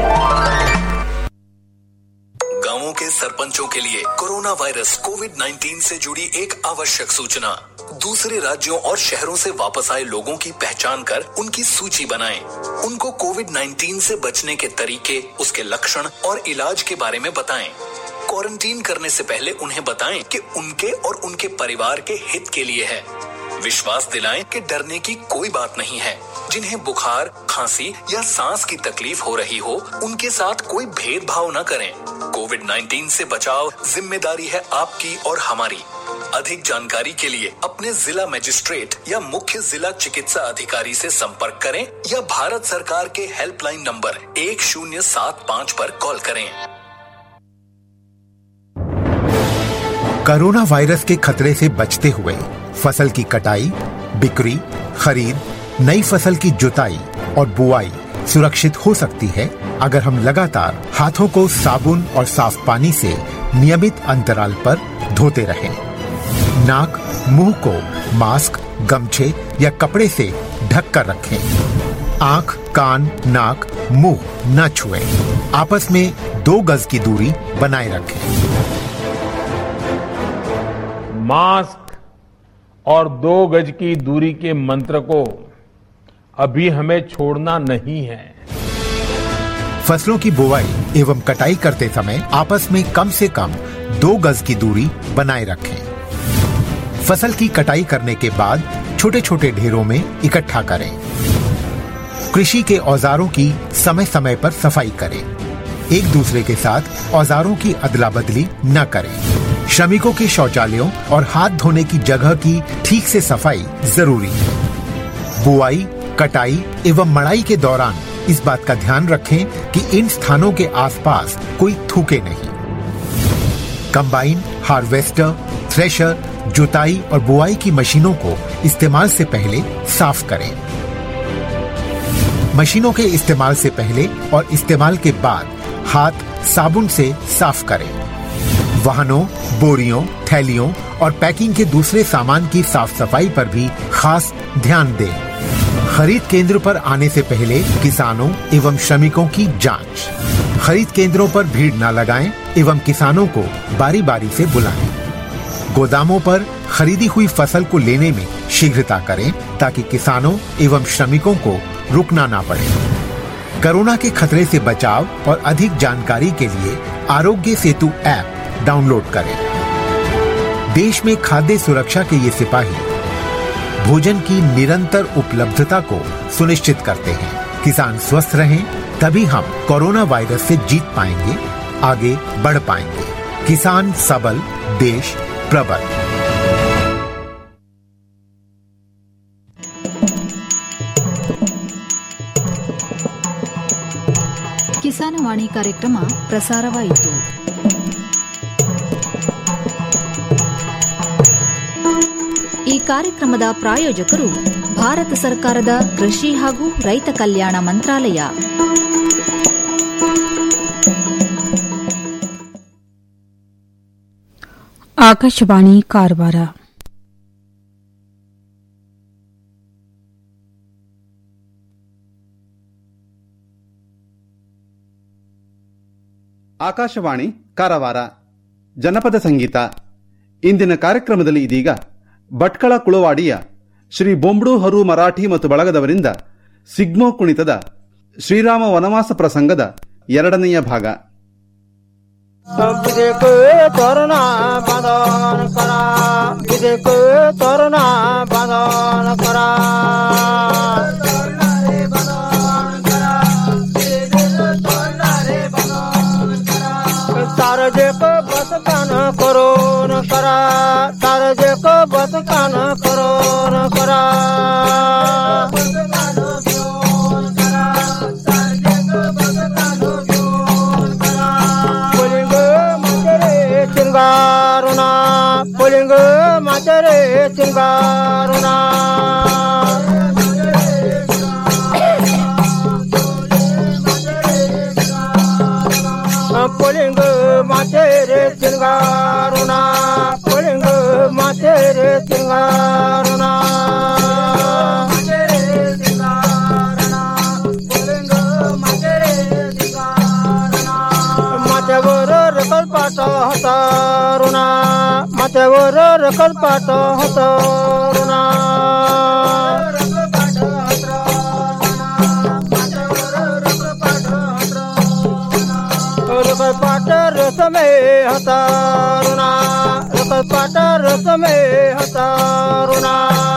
गांवों के सरपंचों के लिए कोरोना वायरस कोविड 19 से जुड़ी एक आवश्यक सूचना दूसरे राज्यों और शहरों से वापस आए लोगों की पहचान कर उनकी सूची बनाएं। उनको कोविड 19 से बचने के तरीके उसके लक्षण और इलाज के बारे में बताएं। क्वारंटीन करने से पहले उन्हें बताएं कि उनके और उनके परिवार के हित के लिए है विश्वास दिलाएं कि डरने की कोई बात नहीं है जिन्हें बुखार खांसी या सांस की तकलीफ हो रही हो उनके साथ कोई भेदभाव न करें कोविड 19 से बचाव जिम्मेदारी है आपकी और हमारी अधिक जानकारी के लिए अपने जिला मजिस्ट्रेट या मुख्य जिला चिकित्सा अधिकारी से संपर्क करें या भारत सरकार के हेल्पलाइन नंबर एक शून्य सात पाँच पर कॉल करें कोरोना वायरस के खतरे से बचते हुए फसल की कटाई बिक्री खरीद नई फसल की जुताई और बुआई सुरक्षित हो सकती है अगर हम लगातार हाथों को साबुन और साफ पानी से नियमित अंतराल पर धोते रहें। नाक मुंह को मास्क गमछे या कपड़े से ढक कर रखें आंख कान नाक मुंह न छुएं। आपस में दो गज की दूरी बनाए रखें मास्क और दो गज की दूरी के मंत्र को अभी हमें छोड़ना नहीं है फसलों की बुवाई एवं कटाई करते समय आपस में कम से कम दो गज की दूरी बनाए रखें फसल की कटाई करने के बाद छोटे छोटे ढेरों में इकट्ठा करें कृषि के औजारों की समय समय पर सफाई करें एक दूसरे के साथ औजारों की अदला बदली न करें श्रमिकों के शौचालयों और हाथ धोने की जगह की ठीक से सफाई जरूरी है बुआई कटाई एवं मड़ाई के दौरान इस बात का ध्यान रखें कि इन स्थानों के आसपास कोई थूके नहीं कंबाइन हार्वेस्टर थ्रेशर जुताई और बुआई की मशीनों को इस्तेमाल से पहले साफ करें मशीनों के इस्तेमाल से पहले और इस्तेमाल के बाद हाथ साबुन से साफ करें वाहनों बोरियों थैलियों और पैकिंग के दूसरे सामान की साफ सफाई पर भी खास ध्यान दें खरीद केंद्र पर आने से पहले किसानों एवं श्रमिकों की जांच खरीद केंद्रों पर भीड़ न लगाएं एवं किसानों को बारी बारी से बुलाएं गोदामों पर खरीदी हुई फसल को लेने में शीघ्रता करें ताकि किसानों एवं श्रमिकों को रुकना ना पड़े कोरोना के खतरे से बचाव और अधिक जानकारी के लिए आरोग्य सेतु ऐप डाउनलोड करें देश में खाद्य सुरक्षा के ये सिपाही भोजन की निरंतर उपलब्धता को सुनिश्चित करते हैं किसान स्वस्थ रहें तभी हम कोरोना वायरस से जीत पाएंगे आगे बढ़ पाएंगे किसान सबल देश प्रबल ಕಿಸಾನ್ ವಾಣಿ ಕಾರ್ಯಕ್ರಮ ಪ್ರಸಾರವಾಯಿತು ಈ ಕಾರ್ಯಕ್ರಮದ ಪ್ರಾಯೋಜಕರು ಭಾರತ ಸರ್ಕಾರದ ಕೃಷಿ ಹಾಗೂ ರೈತ ಕಲ್ಯಾಣ ಮಂತ್ರಾಲಯ ಆಕಾಶವಾಣಿ ಕಾರವಾರ ಆಕಾಶವಾಣಿ ಕಾರವಾರ ಜನಪದ ಸಂಗೀತ ಇಂದಿನ ಕಾರ್ಯಕ್ರಮದಲ್ಲಿ ಇದೀಗ ಭಟ್ಕಳ ಕುಳವಾಡಿಯ ಶ್ರೀ ಬೊಂಬಡು ಹರು ಮರಾಠಿ ಮತ್ತು ಬಳಗದವರಿಂದ ಸಿಗ್ಮೋ ಕುಣಿತದ ಶ್ರೀರಾಮ ವನವಾಸ ಪ್ರಸಂಗದ ಎರಡನೆಯ ಭಾಗ বিদেকে তরুণা বাদন করা বিদেকে তরুণা বাদন করা তার যে বস কান করুন করা তার যে বস কান করুন করা ಪುಲಿಂಗ ಮಾತರೆ ಚಿಂಗಾರುಣ ಪುಲಿಂಗ ಮಾತರೆ ಚಿಂಗಾರುಣ ಪುಲಿಂಗ ಮಾತರೆ ಚಿಂಗಾರುಣ ಪುಲಿಂಗ ಮಾತರೆ ಚಿಂಗಾರುಣ माथ्यावर रकल पाट हतारुणा माथ्यावर रकल पाट हतारुणा रकल पाट रसमे हतारुणा रकल पाट रसमे हतारुणा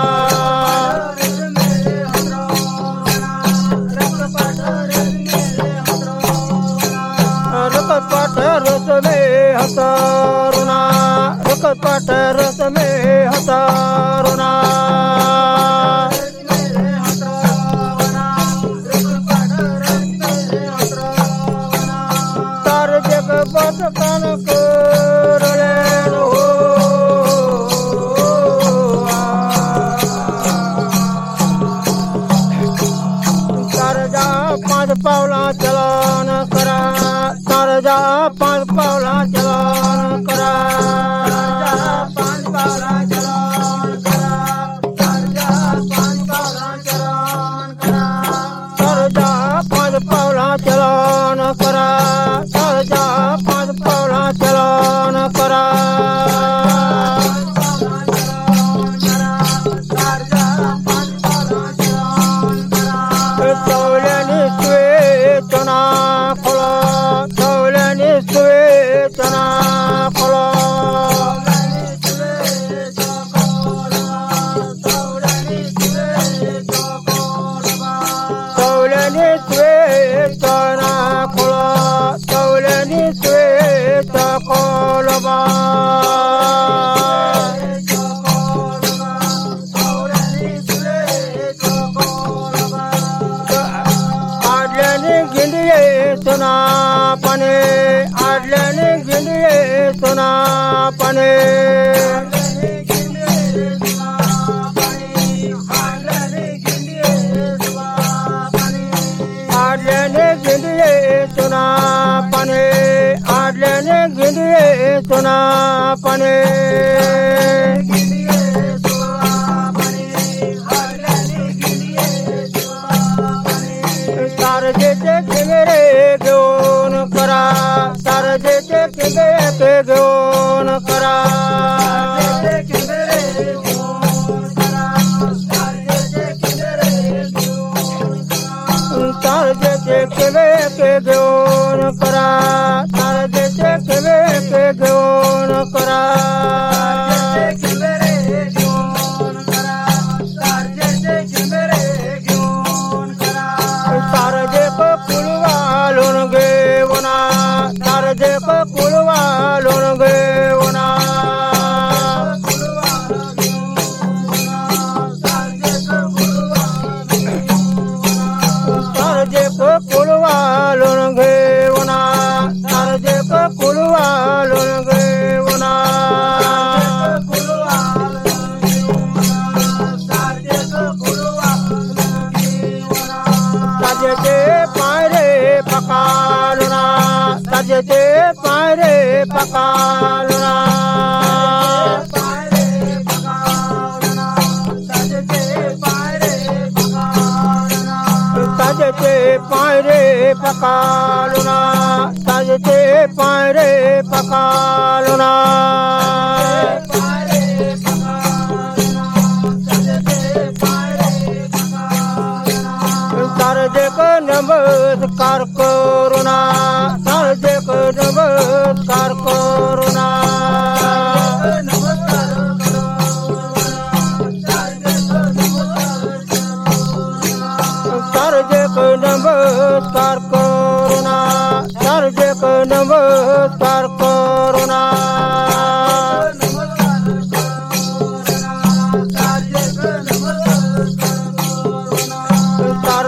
रकत पाट रस में हतारुणा रकत पाट रस में हतारुणा तार जग बस कन करले तार जा पांच पावला चलन करा तार जा पांच पावला चलन करा पांच पावला चलन करा तार जा पांच पावला चलन करा तार जा पांच पावला चलन करा तार जा पांच पावला चलन करा तौलनि स्वेतना फल तौलनि स्वेतना फल तौलनि स्वेतना फल तौलनि स्वेत फलवा आडल्याने गिंडिये सोना पाने आडल्याने गिंडिये सोना पाने आडल्याने गिंडिये सोना पाने आडल्याने गिंडिये सोना पाने तारजेचे किंगरे घेऊन करा तारजेचे किंगरे घेऊन करा तारजेचे किंगरे घेऊन करा तारजेचे किंगरे घेऊन करा तारजे कुळवा लोण घेवना तारजे कुळवा लोण ಪಕಾಲುನಗೆ ಉನಾ ತಜತೆ ಪಾರೆ ಪಕಾಲುನಾ ತಜತೆ ಪಾರೆ ಪಕಾಲುನಾ ತಜತೆ ಪಾರೆ ಪಕಾಲುನಾ ತಜತೆ ಪಾರೆ ಪಕಾಲುನಾ ಸರ್ಜಕ ನಮಸ್ಕಾರ ಕರುಣಾ ಸರ್ಜಕ ನಮಸ್ಕಾರ ಕರುಣಾ